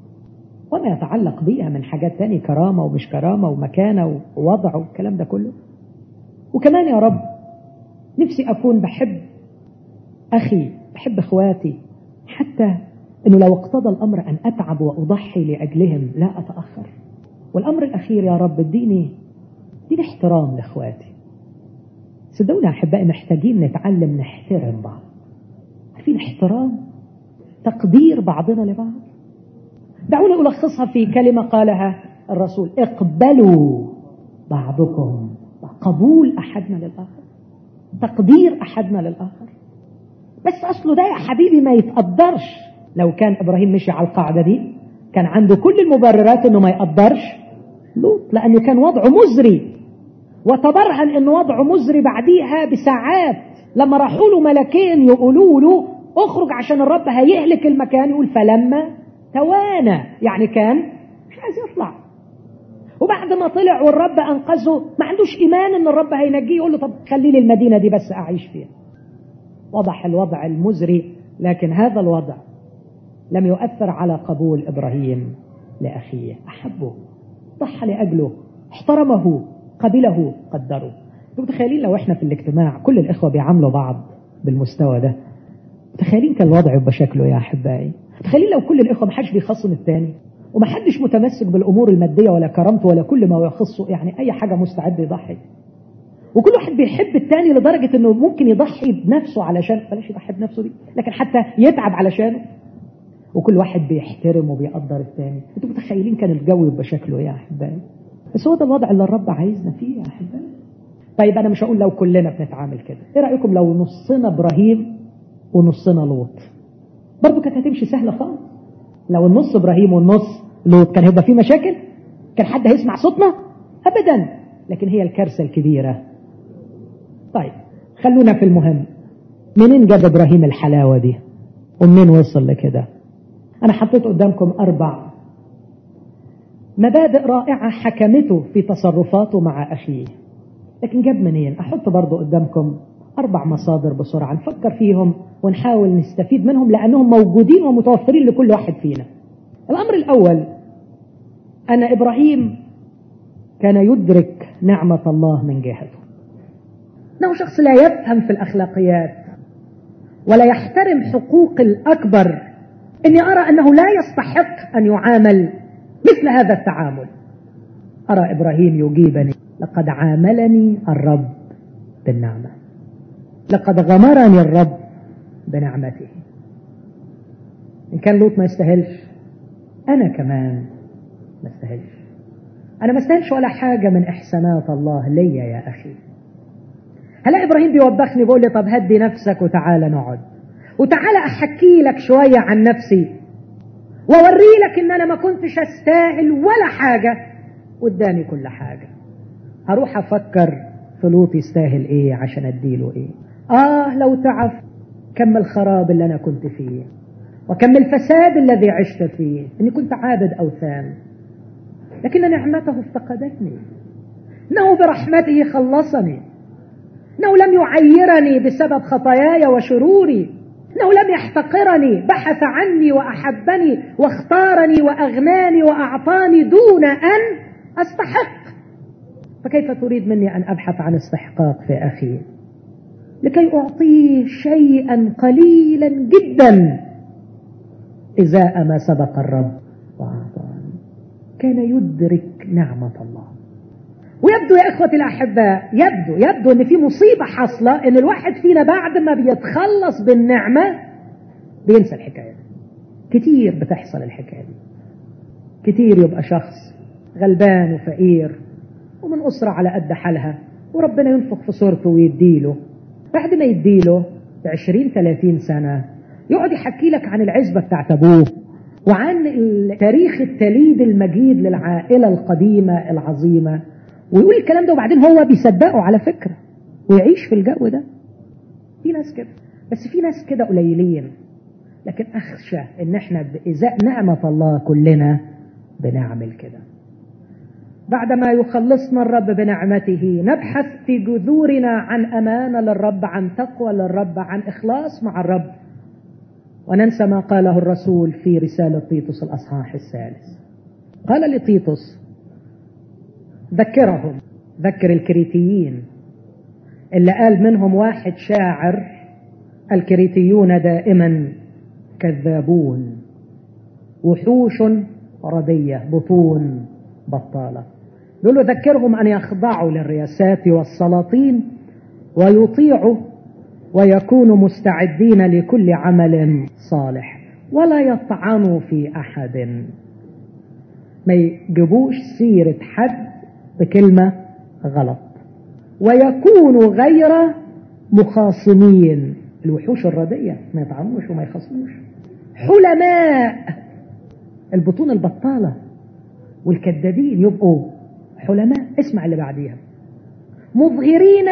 وما يتعلق بيها من حاجات تانية كرامة ومش كرامة ومكانة ووضع والكلام ده كله وكمان يا رب نفسي أكون بحب أخي بحب إخواتي حتى أنه لو اقتضى الأمر أن أتعب وأضحي لأجلهم لا أتأخر والأمر الأخير يا رب اديني اديني احترام لإخواتي صدقوني أحبائي محتاجين نتعلم نحترم بعض عارفين احترام تقدير بعضنا لبعض دعونا ألخصها في كلمة قالها الرسول اقبلوا بعضكم قبول أحدنا للآخر تقدير أحدنا للآخر بس أصله ده يا حبيبي ما يتقدرش لو كان إبراهيم مشي على القاعدة دي كان عنده كل المبررات أنه ما يقدرش لوط لأنه كان وضعه مزري وتبرهن أن وضعه مزري بعديها بساعات لما راحوا له ملكين يقولوا له اخرج عشان الرب هيهلك المكان يقول فلما توانى يعني كان مش عايز يطلع وبعد ما طلع والرب انقذه ما عندوش ايمان ان الرب هينجيه يقول له طب خلي لي المدينه دي بس اعيش فيها وضح الوضع المزري لكن هذا الوضع لم يؤثر على قبول ابراهيم لاخيه احبه ضحى لاجله احترمه قبله قدره انتوا متخيلين لو احنا في الاجتماع كل الاخوه بيعاملوا بعض بالمستوى ده متخيلين كان الوضع يبقى شكله يا احبائي متخيلين لو كل الاخوه ما حدش بيخصم الثاني ومحدش متمسك بالامور الماديه ولا كرامته ولا كل ما يخصه يعني اي حاجه مستعد يضحي وكل واحد بيحب الثاني لدرجه انه ممكن يضحي بنفسه علشان بلاش يضحي بنفسه دي لكن حتى يتعب علشانه وكل واحد بيحترم وبيقدر الثاني انتوا متخيلين كان الجو يبقى شكله ايه يا احبائي بس هو ده الوضع اللي الرب عايزنا فيه يا احبائي طيب انا مش هقول لو كلنا بنتعامل كده ايه رايكم لو نصنا ابراهيم ونصنا لوط برضه كانت هتمشي سهله خالص لو النص ابراهيم والنص لوط كان هيبقى في مشاكل كان حد هيسمع صوتنا ابدا لكن هي الكارثه الكبيره طيب خلونا في المهم منين جاب ابراهيم الحلاوه دي ومنين وصل لكده انا حطيت قدامكم اربع مبادئ رائعه حكمته في تصرفاته مع اخيه لكن جاب منين احط برضو قدامكم اربع مصادر بسرعه نفكر فيهم ونحاول نستفيد منهم لانهم موجودين ومتوفرين لكل واحد فينا الامر الاول ان ابراهيم كان يدرك نعمه الله من جهته انه شخص لا يفهم في الاخلاقيات ولا يحترم حقوق الاكبر اني ارى انه لا يستحق ان يعامل مثل هذا التعامل ارى ابراهيم يجيبني لقد عاملني الرب بالنعمه لقد غمرني الرب بنعمته ان كان لوط ما يستاهلش انا كمان ما استاهلش انا ما استاهلش ولا حاجه من احسانات الله ليا يا اخي هلا ابراهيم بيوبخني بيقول لي طب هدي نفسك وتعالى نقعد وتعالى احكي لك شويه عن نفسي واوري لك ان انا ما كنتش استاهل ولا حاجه واداني كل حاجه هروح افكر في لوط يستاهل ايه عشان اديله ايه اه لو تعرف كم الخراب اللي انا كنت فيه وكم الفساد الذي عشت فيه اني كنت عابد اوثان لكن نعمته افتقدتني انه برحمته خلصني انه لم يعيرني بسبب خطاياي وشروري انه لم يحتقرني بحث عني واحبني واختارني واغناني واعطاني دون ان استحق فكيف تريد مني ان ابحث عن استحقاق في اخي لكي اعطيه شيئا قليلا جدا ازاء ما سبق الرب واعطاني كان يدرك نعمه الله ويبدو يا اخوتي الاحباء يبدو يبدو ان في مصيبه حاصله ان الواحد فينا بعد ما بيتخلص بالنعمه بينسى الحكايه دي كتير بتحصل الحكايه دي كتير يبقى شخص غلبان وفقير ومن اسره على قد حالها وربنا ينفخ في صورته ويديله بعد ما يديله ب 20 30 سنه يقعد يحكي لك عن العزبه بتاعت ابوه وعن تاريخ التليد المجيد للعائله القديمه العظيمه ويقول الكلام ده وبعدين هو بيصدقه على فكره ويعيش في الجو ده في ناس كده بس في ناس كده قليلين لكن اخشى ان احنا بازاء نعمه الله كلنا بنعمل كده بعدما يخلصنا الرب بنعمته نبحث في جذورنا عن امانه للرب عن تقوى للرب عن اخلاص مع الرب وننسى ما قاله الرسول في رساله تيتوس الاصحاح الثالث قال لتيتوس ذكرهم ذكر الكريتيين اللي قال منهم واحد شاعر الكريتيون دائما كذابون وحوش ردية بطون بطالة يقول له ذكرهم أن يخضعوا للرياسات والسلاطين ويطيعوا ويكونوا مستعدين لكل عمل صالح ولا يطعنوا في أحد ما يجيبوش سيرة حد بكلمة غلط ويكونوا غير مخاصمين الوحوش الردية ما يطعنوش وما يخاصموش حلماء البطون البطالة والكذابين يبقوا حلماء اسمع اللي بعديها مظهرين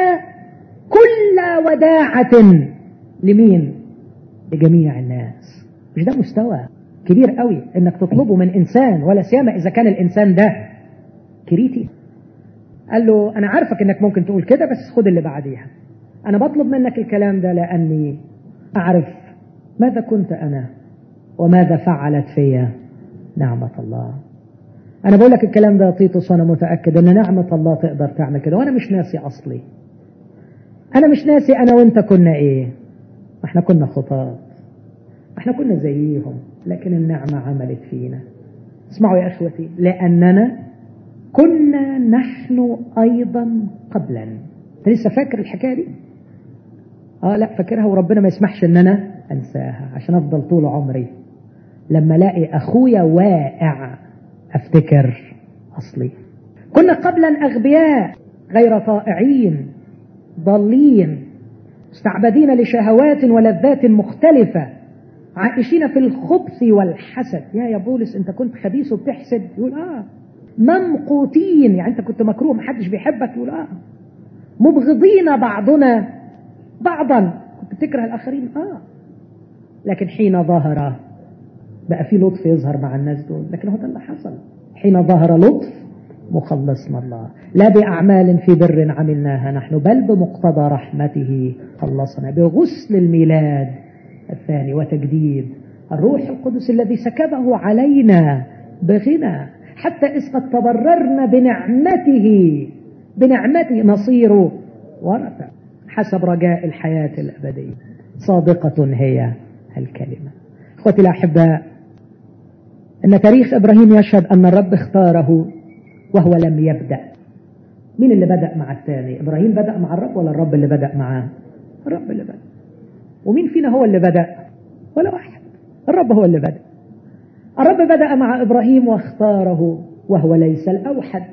كل وداعة لمين لجميع الناس مش ده مستوى كبير قوي انك تطلبه من انسان ولا سيما اذا كان الانسان ده كريتي قال له انا عارفك انك ممكن تقول كده بس خد اللي بعديها انا بطلب منك الكلام ده لاني اعرف ماذا كنت انا وماذا فعلت فيا نعمة الله انا بقول لك الكلام ده يا تيتوس وانا متأكد ان نعمة الله تقدر تعمل كده وانا مش ناسي اصلي انا مش ناسي انا وانت كنا ايه ما احنا كنا خطاة احنا كنا زيهم لكن النعمة عملت فينا اسمعوا يا اخوتي لاننا كنا نحن ايضا قبلا انت لسه فاكر الحكايه دي اه لا فاكرها وربنا ما يسمحش ان انا انساها عشان افضل طول عمري لما الاقي اخويا واقع افتكر اصلي كنا قبلا اغبياء غير طائعين ضالين مستعبدين لشهوات ولذات مختلفة عائشين في الخبث والحسد يا يا بولس انت كنت خبيث وبتحسد يقول اه ممقوتين يعني انت كنت مكروه محدش بيحبك يقول اه مبغضين بعضنا بعضا كنت بتكره الاخرين اه لكن حين ظهر بقى في لطف يظهر مع الناس دول لكن هو ده اللي حصل حين ظهر لطف مخلصنا الله لا بأعمال في بر عملناها نحن بل بمقتضى رحمته خلصنا بغسل الميلاد الثاني وتجديد الروح القدس الذي سكبه علينا بغنى حتى إذ قد تبررنا بنعمته بنعمته نصير ورثة حسب رجاء الحياة الأبدية صادقة هي الكلمة اخوتي الأحباء أن تاريخ إبراهيم يشهد أن الرب اختاره وهو لم يبدأ مين اللي بدأ مع الثاني إبراهيم بدأ مع الرب ولا الرب اللي بدأ معاه الرب اللي بدأ ومين فينا هو اللي بدأ ولا واحد الرب هو اللي بدأ الرب بدأ مع إبراهيم واختاره وهو ليس الأوحد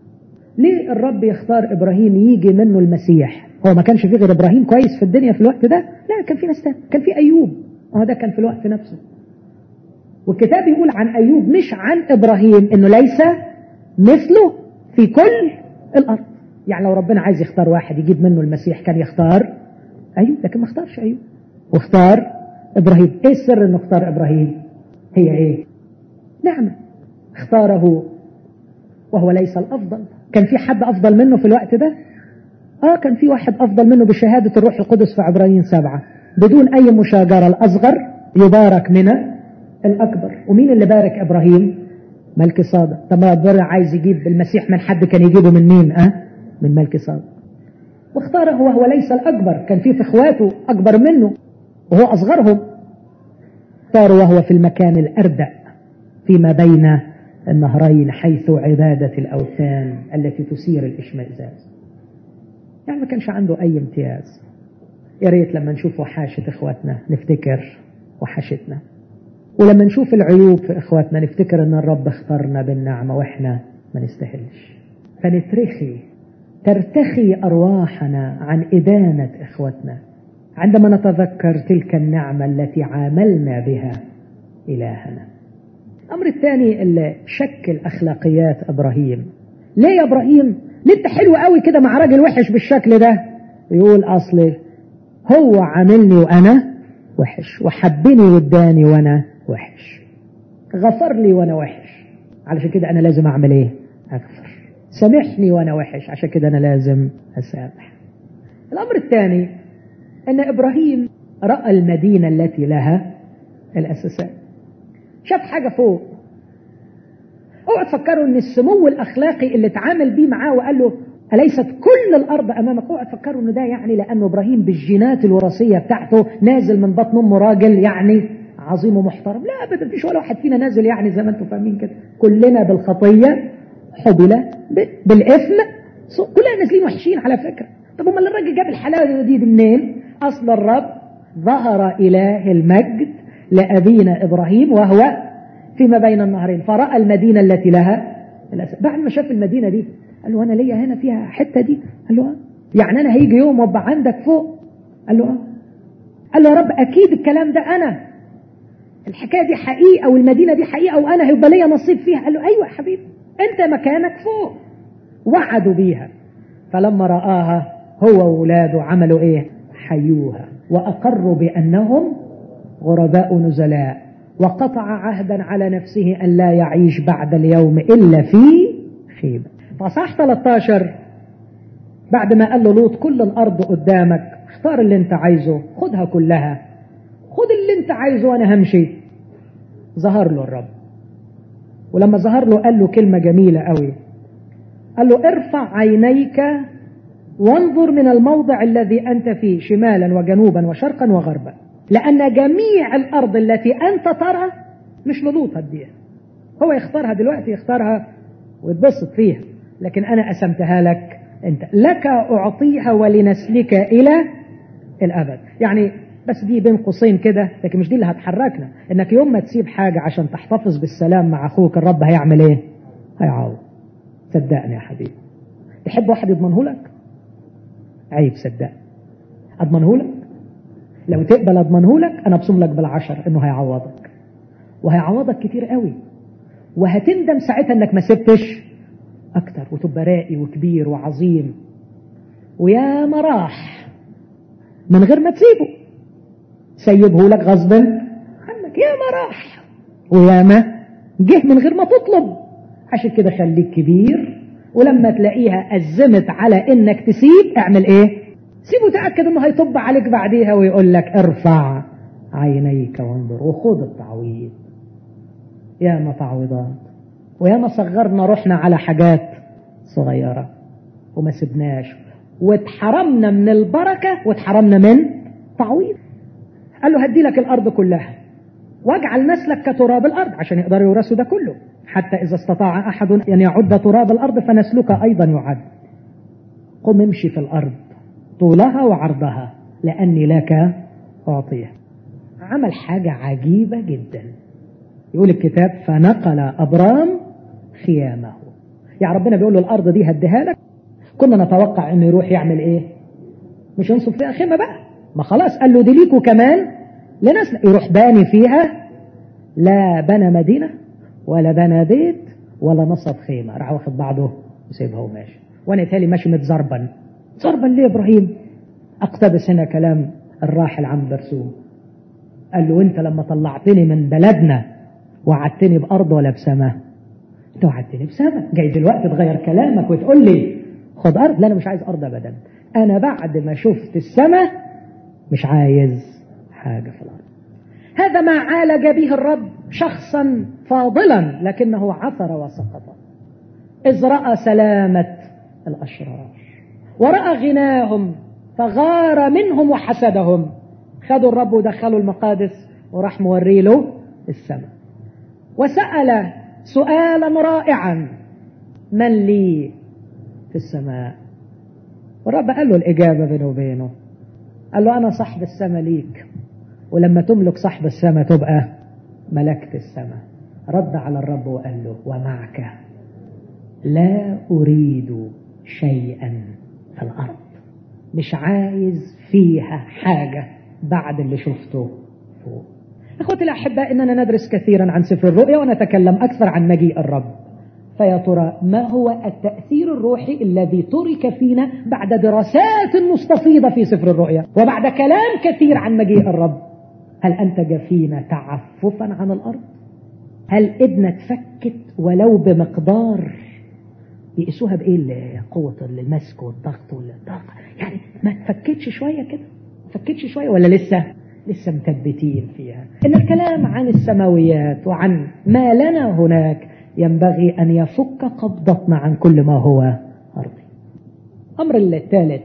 ليه الرب يختار إبراهيم يجي منه المسيح هو ما كانش فيه غير إبراهيم كويس في الدنيا في الوقت ده لا كان في ناس تاني كان في أيوب اه ده كان في الوقت نفسه والكتاب يقول عن أيوب مش عن إبراهيم إنه ليس مثله في كل الأرض يعني لو ربنا عايز يختار واحد يجيب منه المسيح كان يختار أيوب لكن ما اختارش أيوب واختار إبراهيم إيه السر إنه اختار إبراهيم هي إيه نعمة اختاره وهو ليس الأفضل كان في حد أفضل منه في الوقت ده آه كان في واحد أفضل منه بشهادة الروح القدس في عبرانيين سبعة بدون أي مشاجرة الأصغر يبارك من الأكبر ومين اللي بارك إبراهيم ملك صادق طب ربنا عايز يجيب المسيح من حد كان يجيبه من مين أه؟ من ملك صادق واختاره وهو ليس الأكبر كان في في إخواته أكبر منه وهو أصغرهم اختاره وهو في المكان الأردأ فيما بين النهرين حيث عبادة الأوثان التي تثير الإشمئزاز يعني ما كانش عنده أي امتياز يا ريت لما نشوف وحاشة إخواتنا نفتكر وحشتنا ولما نشوف العيوب في إخواتنا نفتكر أن الرب اختارنا بالنعمة وإحنا ما نستاهلش فنترخي ترتخي أرواحنا عن إدانة إخوتنا عندما نتذكر تلك النعمة التي عاملنا بها إلهنا الأمر الثاني اللي شكل أخلاقيات إبراهيم ليه يا إبراهيم ليه أنت حلو قوي كده مع راجل وحش بالشكل ده يقول أصلي هو عاملني وأنا وحش وحبني واداني وأنا وحش غفر لي وأنا وحش علشان كده أنا لازم أعمل إيه أغفر سامحني وأنا وحش عشان كده أنا لازم أسامح الأمر الثاني أن إبراهيم رأى المدينة التي لها الأساسات شاف حاجة فوق اوعى تفكروا ان السمو الاخلاقي اللي اتعامل بيه معاه وقال له اليست كل الارض امامك اوعى تفكروا ان ده يعني لانه ابراهيم بالجينات الوراثيه بتاعته نازل من بطن امه راجل يعني عظيم ومحترم لا ابدا مفيش ولا واحد فينا نازل يعني زي ما انتم فاهمين كده كلنا بالخطيه حبل بالاثم كلنا نازلين وحشين على فكره طب امال الراجل جاب الحلاوه دي, دي منين اصل الرب ظهر اله المجد لابينا ابراهيم وهو فيما بين النهرين فرأى المدينة التي لها الأسد بعد ما شاف المدينة دي قال له أنا ليا هنا فيها حتة دي قال له آه يعني أنا هيجي يوم وابقى عندك فوق قال له آه قال له يا رب أكيد الكلام ده أنا الحكاية دي حقيقة والمدينة دي حقيقة وأنا هيبقى ليا نصيب فيها قال له أيوة يا حبيبي أنت مكانك فوق وعدوا بيها فلما رآها هو وولاده عملوا ايه حيوها وأقروا بأنهم غرباء نزلاء وقطع عهدا على نفسه أن لا يعيش بعد اليوم إلا في خيمة فصح 13 بعد ما قال له لوط كل الأرض قدامك اختار اللي انت عايزه خدها كلها خد اللي انت عايزه وانا همشي ظهر له الرب ولما ظهر له قال له كلمة جميلة قوي قال له ارفع عينيك وانظر من الموضع الذي أنت فيه شمالا وجنوبا وشرقا وغربا لأن جميع الأرض التي أنت ترى مش للوط هديها هو يختارها دلوقتي يختارها ويتبسط فيها لكن أنا قسمتها لك أنت لك أعطيها ولنسلك إلى الأبد يعني بس دي بين قوسين كده لكن مش دي اللي هتحركنا انك يوم ما تسيب حاجة عشان تحتفظ بالسلام مع اخوك الرب هيعمل ايه هيعوض صدقني يا حبيبي تحب واحد يضمنه لك عيب صدقني اضمنه لك لو تقبل اضمنه لك انا ابصم لك بالعشر انه هيعوضك وهيعوضك كتير قوي وهتندم ساعتها انك ما سبتش اكتر وتبقى راقي وكبير وعظيم ويا ما راح من غير ما تسيبه سيبه لك غصبا عنك يا ما راح ويا ما جه من غير ما تطلب عشان كده خليك كبير ولما تلاقيها أزمت على انك تسيب اعمل ايه سيبه تأكد انه هيطب عليك بعديها ويقول لك ارفع عينيك وانظر وخذ التعويض يا ما تعويضات ويا ما صغرنا روحنا على حاجات صغيرة وما سبناش واتحرمنا من البركة واتحرمنا من تعويض قال له هدي لك الأرض كلها واجعل نسلك كتراب الأرض عشان يقدروا يورثوا ده كله حتى إذا استطاع أحد أن يعد تراب الأرض فنسلك أيضا يعد قم امشي في الأرض طولها وعرضها لأني لك أعطيها عمل حاجة عجيبة جدا يقول الكتاب فنقل أبرام خيامه يعني ربنا بيقول له الأرض دي هديها لك كنا نتوقع انه يروح يعمل ايه مش ينصب فيها خيمة بقى ما خلاص قال له دي ليكوا كمان لناس يروح باني فيها لا بنى مدينة ولا بنى بيت ولا نصب خيمة راح واخد بعضه وسيبها وماشي وانا تالي ماشي متزربن زربن ليه ابراهيم اقتبس هنا كلام الراحل عم برسوم قال له انت لما طلعتني من بلدنا وعدتني بارض ولا بسماء انت وعدتني بسماء جاي دلوقتي تغير كلامك وتقول لي خد ارض لا انا مش عايز ارض ابدا انا بعد ما شفت السماء مش عايز حاجة في الارض هذا ما عالج به الرب شخصا فاضلا لكنه عثر وسقط اذ راى سلامه الاشرار وراى غناهم فغار منهم وحسدهم خدوا الرب ودخلوا المقادس وراح موري له السماء وسأل سؤالا رائعا من لي في السماء والرب قال له الإجابة بينه وبينه قال له أنا صاحب السماء ليك ولما تملك صاحب السماء تبقى ملكت السماء رد على الرب وقال له ومعك لا أريد شيئا في الأرض مش عايز فيها حاجة بعد اللي شفته فوق اخوتي الاحباء اننا ندرس كثيرا عن سفر الرؤيا ونتكلم اكثر عن مجيء الرب فيا ترى ما هو التاثير الروحي الذي ترك فينا بعد دراسات مستفيضه في سفر الرؤيا وبعد كلام كثير عن مجيء الرب هل انتج فينا تعففا عن الارض هل ايدنا اتفكت ولو بمقدار يقيسوها بايه قوه المسك والضغط والضغط يعني ما تفكتش شويه كده ما تفكتش شويه ولا لسه لسه مثبتين فيها إن الكلام عن السماويات وعن ما لنا هناك ينبغي أن يفك قبضتنا عن كل ما هو أرضي أمر الثالث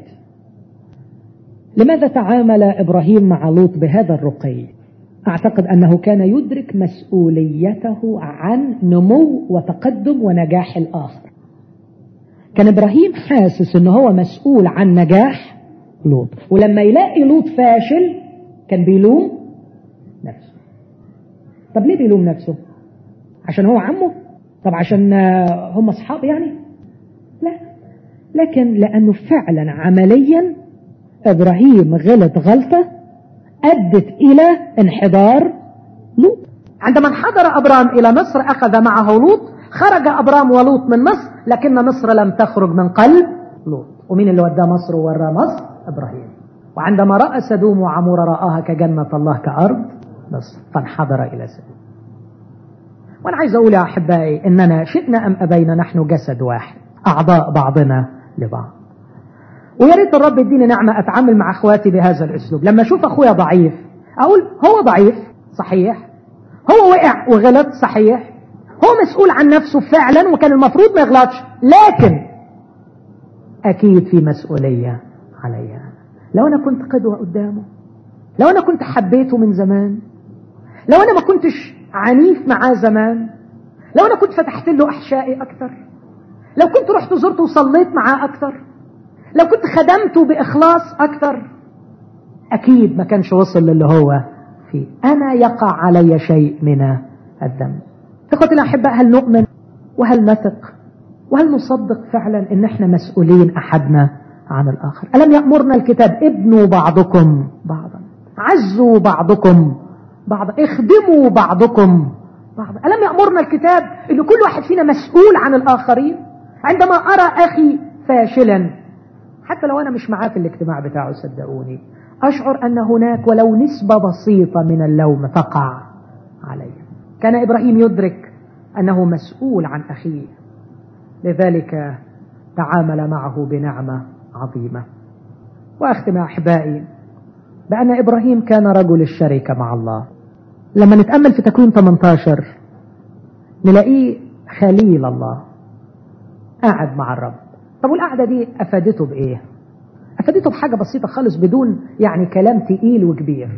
لماذا تعامل إبراهيم مع لوط بهذا الرقي أعتقد أنه كان يدرك مسؤوليته عن نمو وتقدم ونجاح الآخر كان إبراهيم حاسس أنه هو مسؤول عن نجاح لوط ولما يلاقي لوط فاشل كان بيلوم نفسه طب ليه بيلوم نفسه عشان هو عمه طب عشان هم اصحاب يعني لا لكن لانه فعلا عمليا ابراهيم غلط غلطه ادت الى انحدار لوط عندما انحدر ابرام الى مصر اخذ معه لوط خرج أبرام ولوط من مصر لكن مصر لم تخرج من قلب لوط ومين اللي وداه مصر وورى مصر إبراهيم وعندما رأى سدوم وعمور رآها كجنة الله كأرض مصر فانحدر إلى سدوم وأنا عايز أقول يا أحبائي إننا شئنا أم أبينا نحن جسد واحد أعضاء بعضنا لبعض ويا ريت الرب يديني نعمة أتعامل مع أخواتي بهذا الأسلوب لما أشوف أخويا ضعيف أقول هو ضعيف صحيح هو وقع وغلط صحيح هو مسؤول عن نفسه فعلا وكان المفروض ما يغلطش لكن أكيد في مسؤولية عليا لو أنا كنت قدوة قدامه لو أنا كنت حبيته من زمان لو أنا ما كنتش عنيف معاه زمان لو أنا كنت فتحت له أحشائي أكثر لو كنت رحت زرته وصليت معاه أكثر لو كنت خدمته بإخلاص أكثر أكيد ما كانش وصل للي هو فيه أنا يقع علي شيء من الذنب إخوتي الأحباء هل نؤمن وهل نثق وهل نصدق فعلا ان احنا مسؤولين احدنا عن الاخر الم يأمرنا الكتاب ابنوا بعضكم بعضا عزوا بعضكم بعضا اخدموا بعضكم بعضا الم يأمرنا الكتاب ان كل واحد فينا مسؤول عن الاخرين عندما ارى اخي فاشلا حتى لو انا مش معاه في الاجتماع بتاعه صدقوني اشعر ان هناك ولو نسبة بسيطة من اللوم تقع علي كان ابراهيم يدرك انه مسؤول عن اخيه لذلك تعامل معه بنعمة عظيمة وأختم أحبائي بأن إبراهيم كان رجل الشركة مع الله لما نتأمل في تكوين 18 نلاقيه خليل الله قاعد مع الرب طب والقعدة دي أفادته بإيه أفادته بحاجة بسيطة خالص بدون يعني كلام تقيل وكبير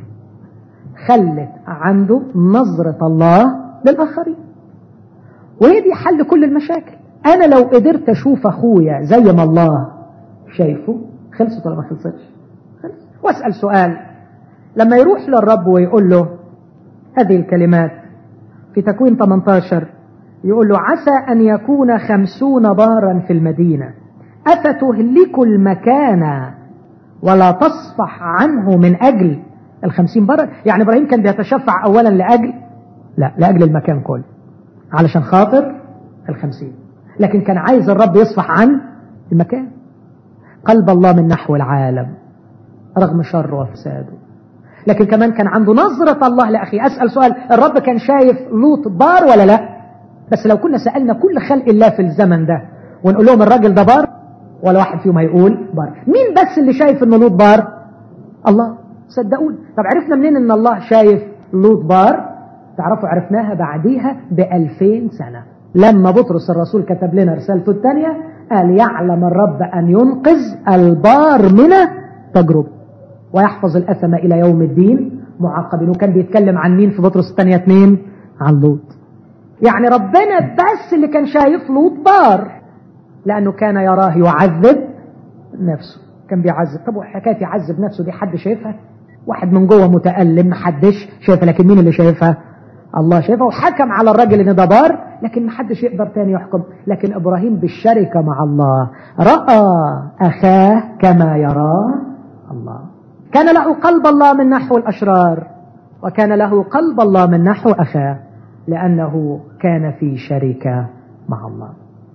خلت عنده نظرة الله للآخرين وهي دي حل كل المشاكل انا لو قدرت اشوف اخويا زي ما الله شايفه خلصت ولا ما خلصتش خلص واسال سؤال لما يروح للرب ويقول له هذه الكلمات في تكوين 18 يقول له عسى ان يكون خمسون بارا في المدينه افتهلك المكان ولا تصفح عنه من اجل الخمسين بارا يعني ابراهيم كان بيتشفع اولا لاجل لا لاجل المكان كله علشان خاطر الخمسين لكن كان عايز الرب يصفح عن المكان قلب الله من نحو العالم رغم شر وفساده لكن كمان كان عنده نظرة الله لأخي أسأل سؤال الرب كان شايف لوط بار ولا لا بس لو كنا سألنا كل خلق الله في الزمن ده ونقول لهم الراجل ده بار ولا واحد فيهم هيقول بار مين بس اللي شايف ان لوط بار الله صدقوني طب عرفنا منين ان الله شايف لوط بار تعرفوا عرفناها بعديها بألفين سنة لما بطرس الرسول كتب لنا رسالته الثانية قال يعلم الرب أن ينقذ البار من تجربة ويحفظ الأثم إلى يوم الدين معاقبين وكان بيتكلم عن مين في بطرس الثانية اثنين عن لوط يعني ربنا بس اللي كان شايف لوط بار لأنه كان يراه يعذب نفسه كان بيعذب طب وحكاية يعذب نفسه دي حد شايفها واحد من جوه متألم محدش شايفها لكن مين اللي شايفها الله شايفها وحكم على الراجل ان ده بار لكن محدش يقدر تاني يحكم لكن ابراهيم بالشركة مع الله رأى اخاه كما يراه الله كان له قلب الله من نحو الاشرار وكان له قلب الله من نحو اخاه لانه كان في شركة مع الله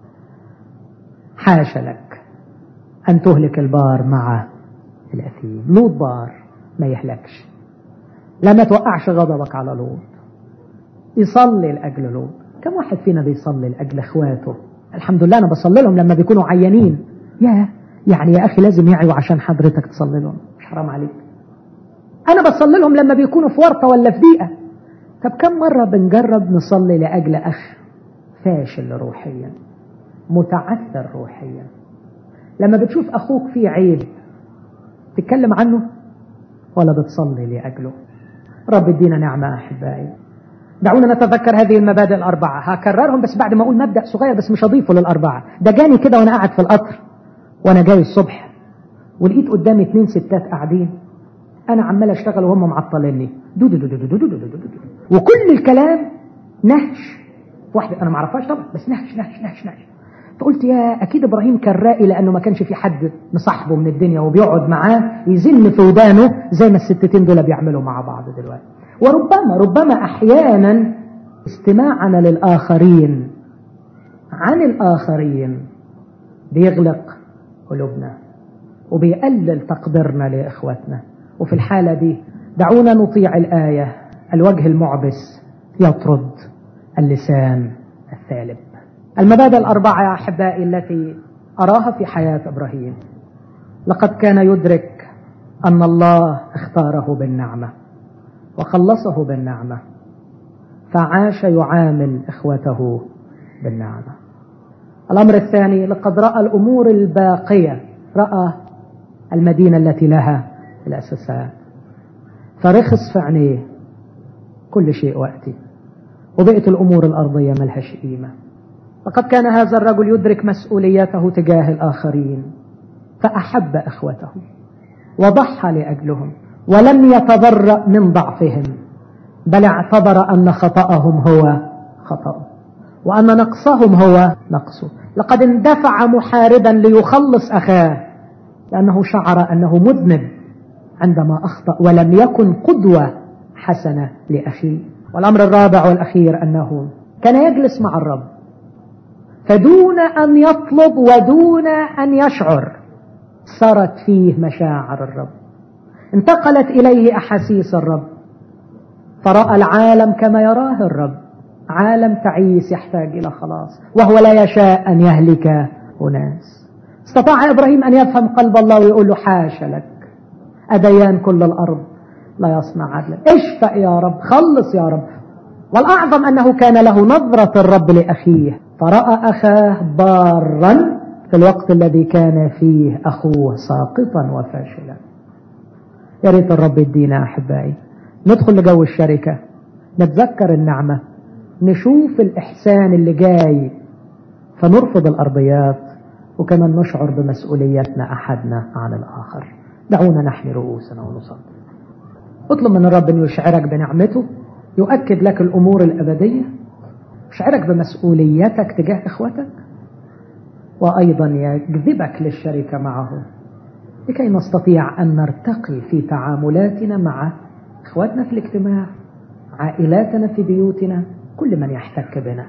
حاش لك ان تهلك البار مع الاثيم لوط بار ما يهلكش لما توقعش غضبك على لوط يصلي لأجل لوط كم واحد فينا بيصلي لأجل إخواته الحمد لله أنا بصلي لهم لما بيكونوا عيانين يا يعني يا أخي لازم يعيوا عشان حضرتك تصلي لهم مش حرام عليك أنا بصلي لهم لما بيكونوا في ورطة ولا في ضيقة طب كم مرة بنجرب نصلي لأجل أخ فاشل روحيا متعثر روحيا لما بتشوف أخوك فيه عيب تتكلم عنه ولا بتصلي لأجله رب ادينا نعمة أحبائي دعونا نتذكر هذه المبادئ الأربعة هكررهم بس بعد ما أقول مبدأ صغير بس مش هضيفه للأربعة ده جاني كده وأنا قاعد في القطر وأنا جاي الصبح ولقيت قدامي اتنين ستات قاعدين أنا عمال أشتغل وهم معطليني دو دو دو دو دو دو دو دو دو دو. وكل الكلام نهش واحدة أنا ما اعرفهاش طبعا بس نهش نهش نهش نهش فقلت يا أكيد إبراهيم كان رائي لأنه ما كانش في حد مصاحبه من الدنيا وبيقعد معاه يزن في ودانه زي ما الستتين دول بيعملوا مع بعض وربما ربما أحيانا استماعنا للآخرين عن الآخرين بيغلق قلوبنا وبيقلل تقديرنا لإخوتنا وفي الحالة دي دعونا نطيع الآية الوجه المعبس يطرد اللسان الثالب المبادئ الأربعة يا أحبائي التي أراها في حياة إبراهيم لقد كان يدرك أن الله اختاره بالنعمة وخلصه بالنعمة فعاش يعامل إخوته بالنعمة الأمر الثاني لقد رأى الأمور الباقية رأى المدينة التي لها الأساسات فرخص في عينيه كل شيء وقتي وبقت الأمور الأرضية ملهاش قيمة لقد كان هذا الرجل يدرك مسؤوليته تجاه الآخرين فأحب إخوته وضحى لأجلهم ولم يتبرأ من ضعفهم بل اعتبر أن خطأهم هو خطأه وأن نقصهم هو نقصه لقد اندفع محاربا ليخلص أخاه لأنه شعر أنه مذنب عندما أخطأ ولم يكن قدوة حسنة لأخيه والأمر الرابع والأخير أنه كان يجلس مع الرب فدون أن يطلب ودون أن يشعر صارت فيه مشاعر الرب انتقلت إليه أحاسيس الرب فرأى العالم كما يراه الرب عالم تعيس يحتاج إلى خلاص وهو لا يشاء أن يهلك أناس استطاع إبراهيم أن يفهم قلب الله ويقول له حاشا لك أديان كل الأرض لا يصنع عدلا اشفأ يا رب خلص يا رب والأعظم أنه كان له نظرة الرب لأخيه فرأى أخاه بارا في الوقت الذي كان فيه أخوه ساقطا وفاشلا يا ريت الرب يدينا أحبائي ندخل لجو الشركة نتذكر النعمة نشوف الإحسان اللي جاي فنرفض الأرضيات وكمان نشعر بمسؤوليتنا أحدنا عن الآخر دعونا نحمي رؤوسنا ونصلي اطلب من الرب أن يشعرك بنعمته يؤكد لك الأمور الأبدية يشعرك بمسؤوليتك تجاه إخوتك وأيضا يجذبك للشركة معه لكي نستطيع أن نرتقي في تعاملاتنا مع إخواتنا في الاجتماع عائلاتنا في بيوتنا كل من يحتك بنا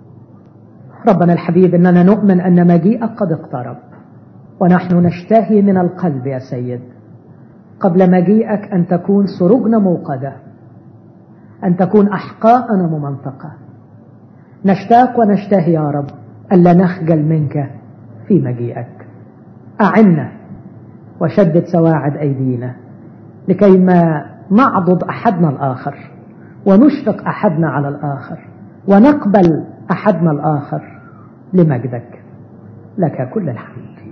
ربنا الحبيب إننا نؤمن أن مجيئك قد اقترب ونحن نشتهي من القلب يا سيد قبل مجيئك أن تكون سروجنا موقدة أن تكون أحقاءنا ممنطقة نشتاق ونشتهي يا رب ألا نخجل منك في مجيئك أعنا وشدد سواعد أيدينا لكي ما نعضد أحدنا الآخر ونشفق أحدنا على الآخر ونقبل أحدنا الآخر لمجدك لك كل الحمد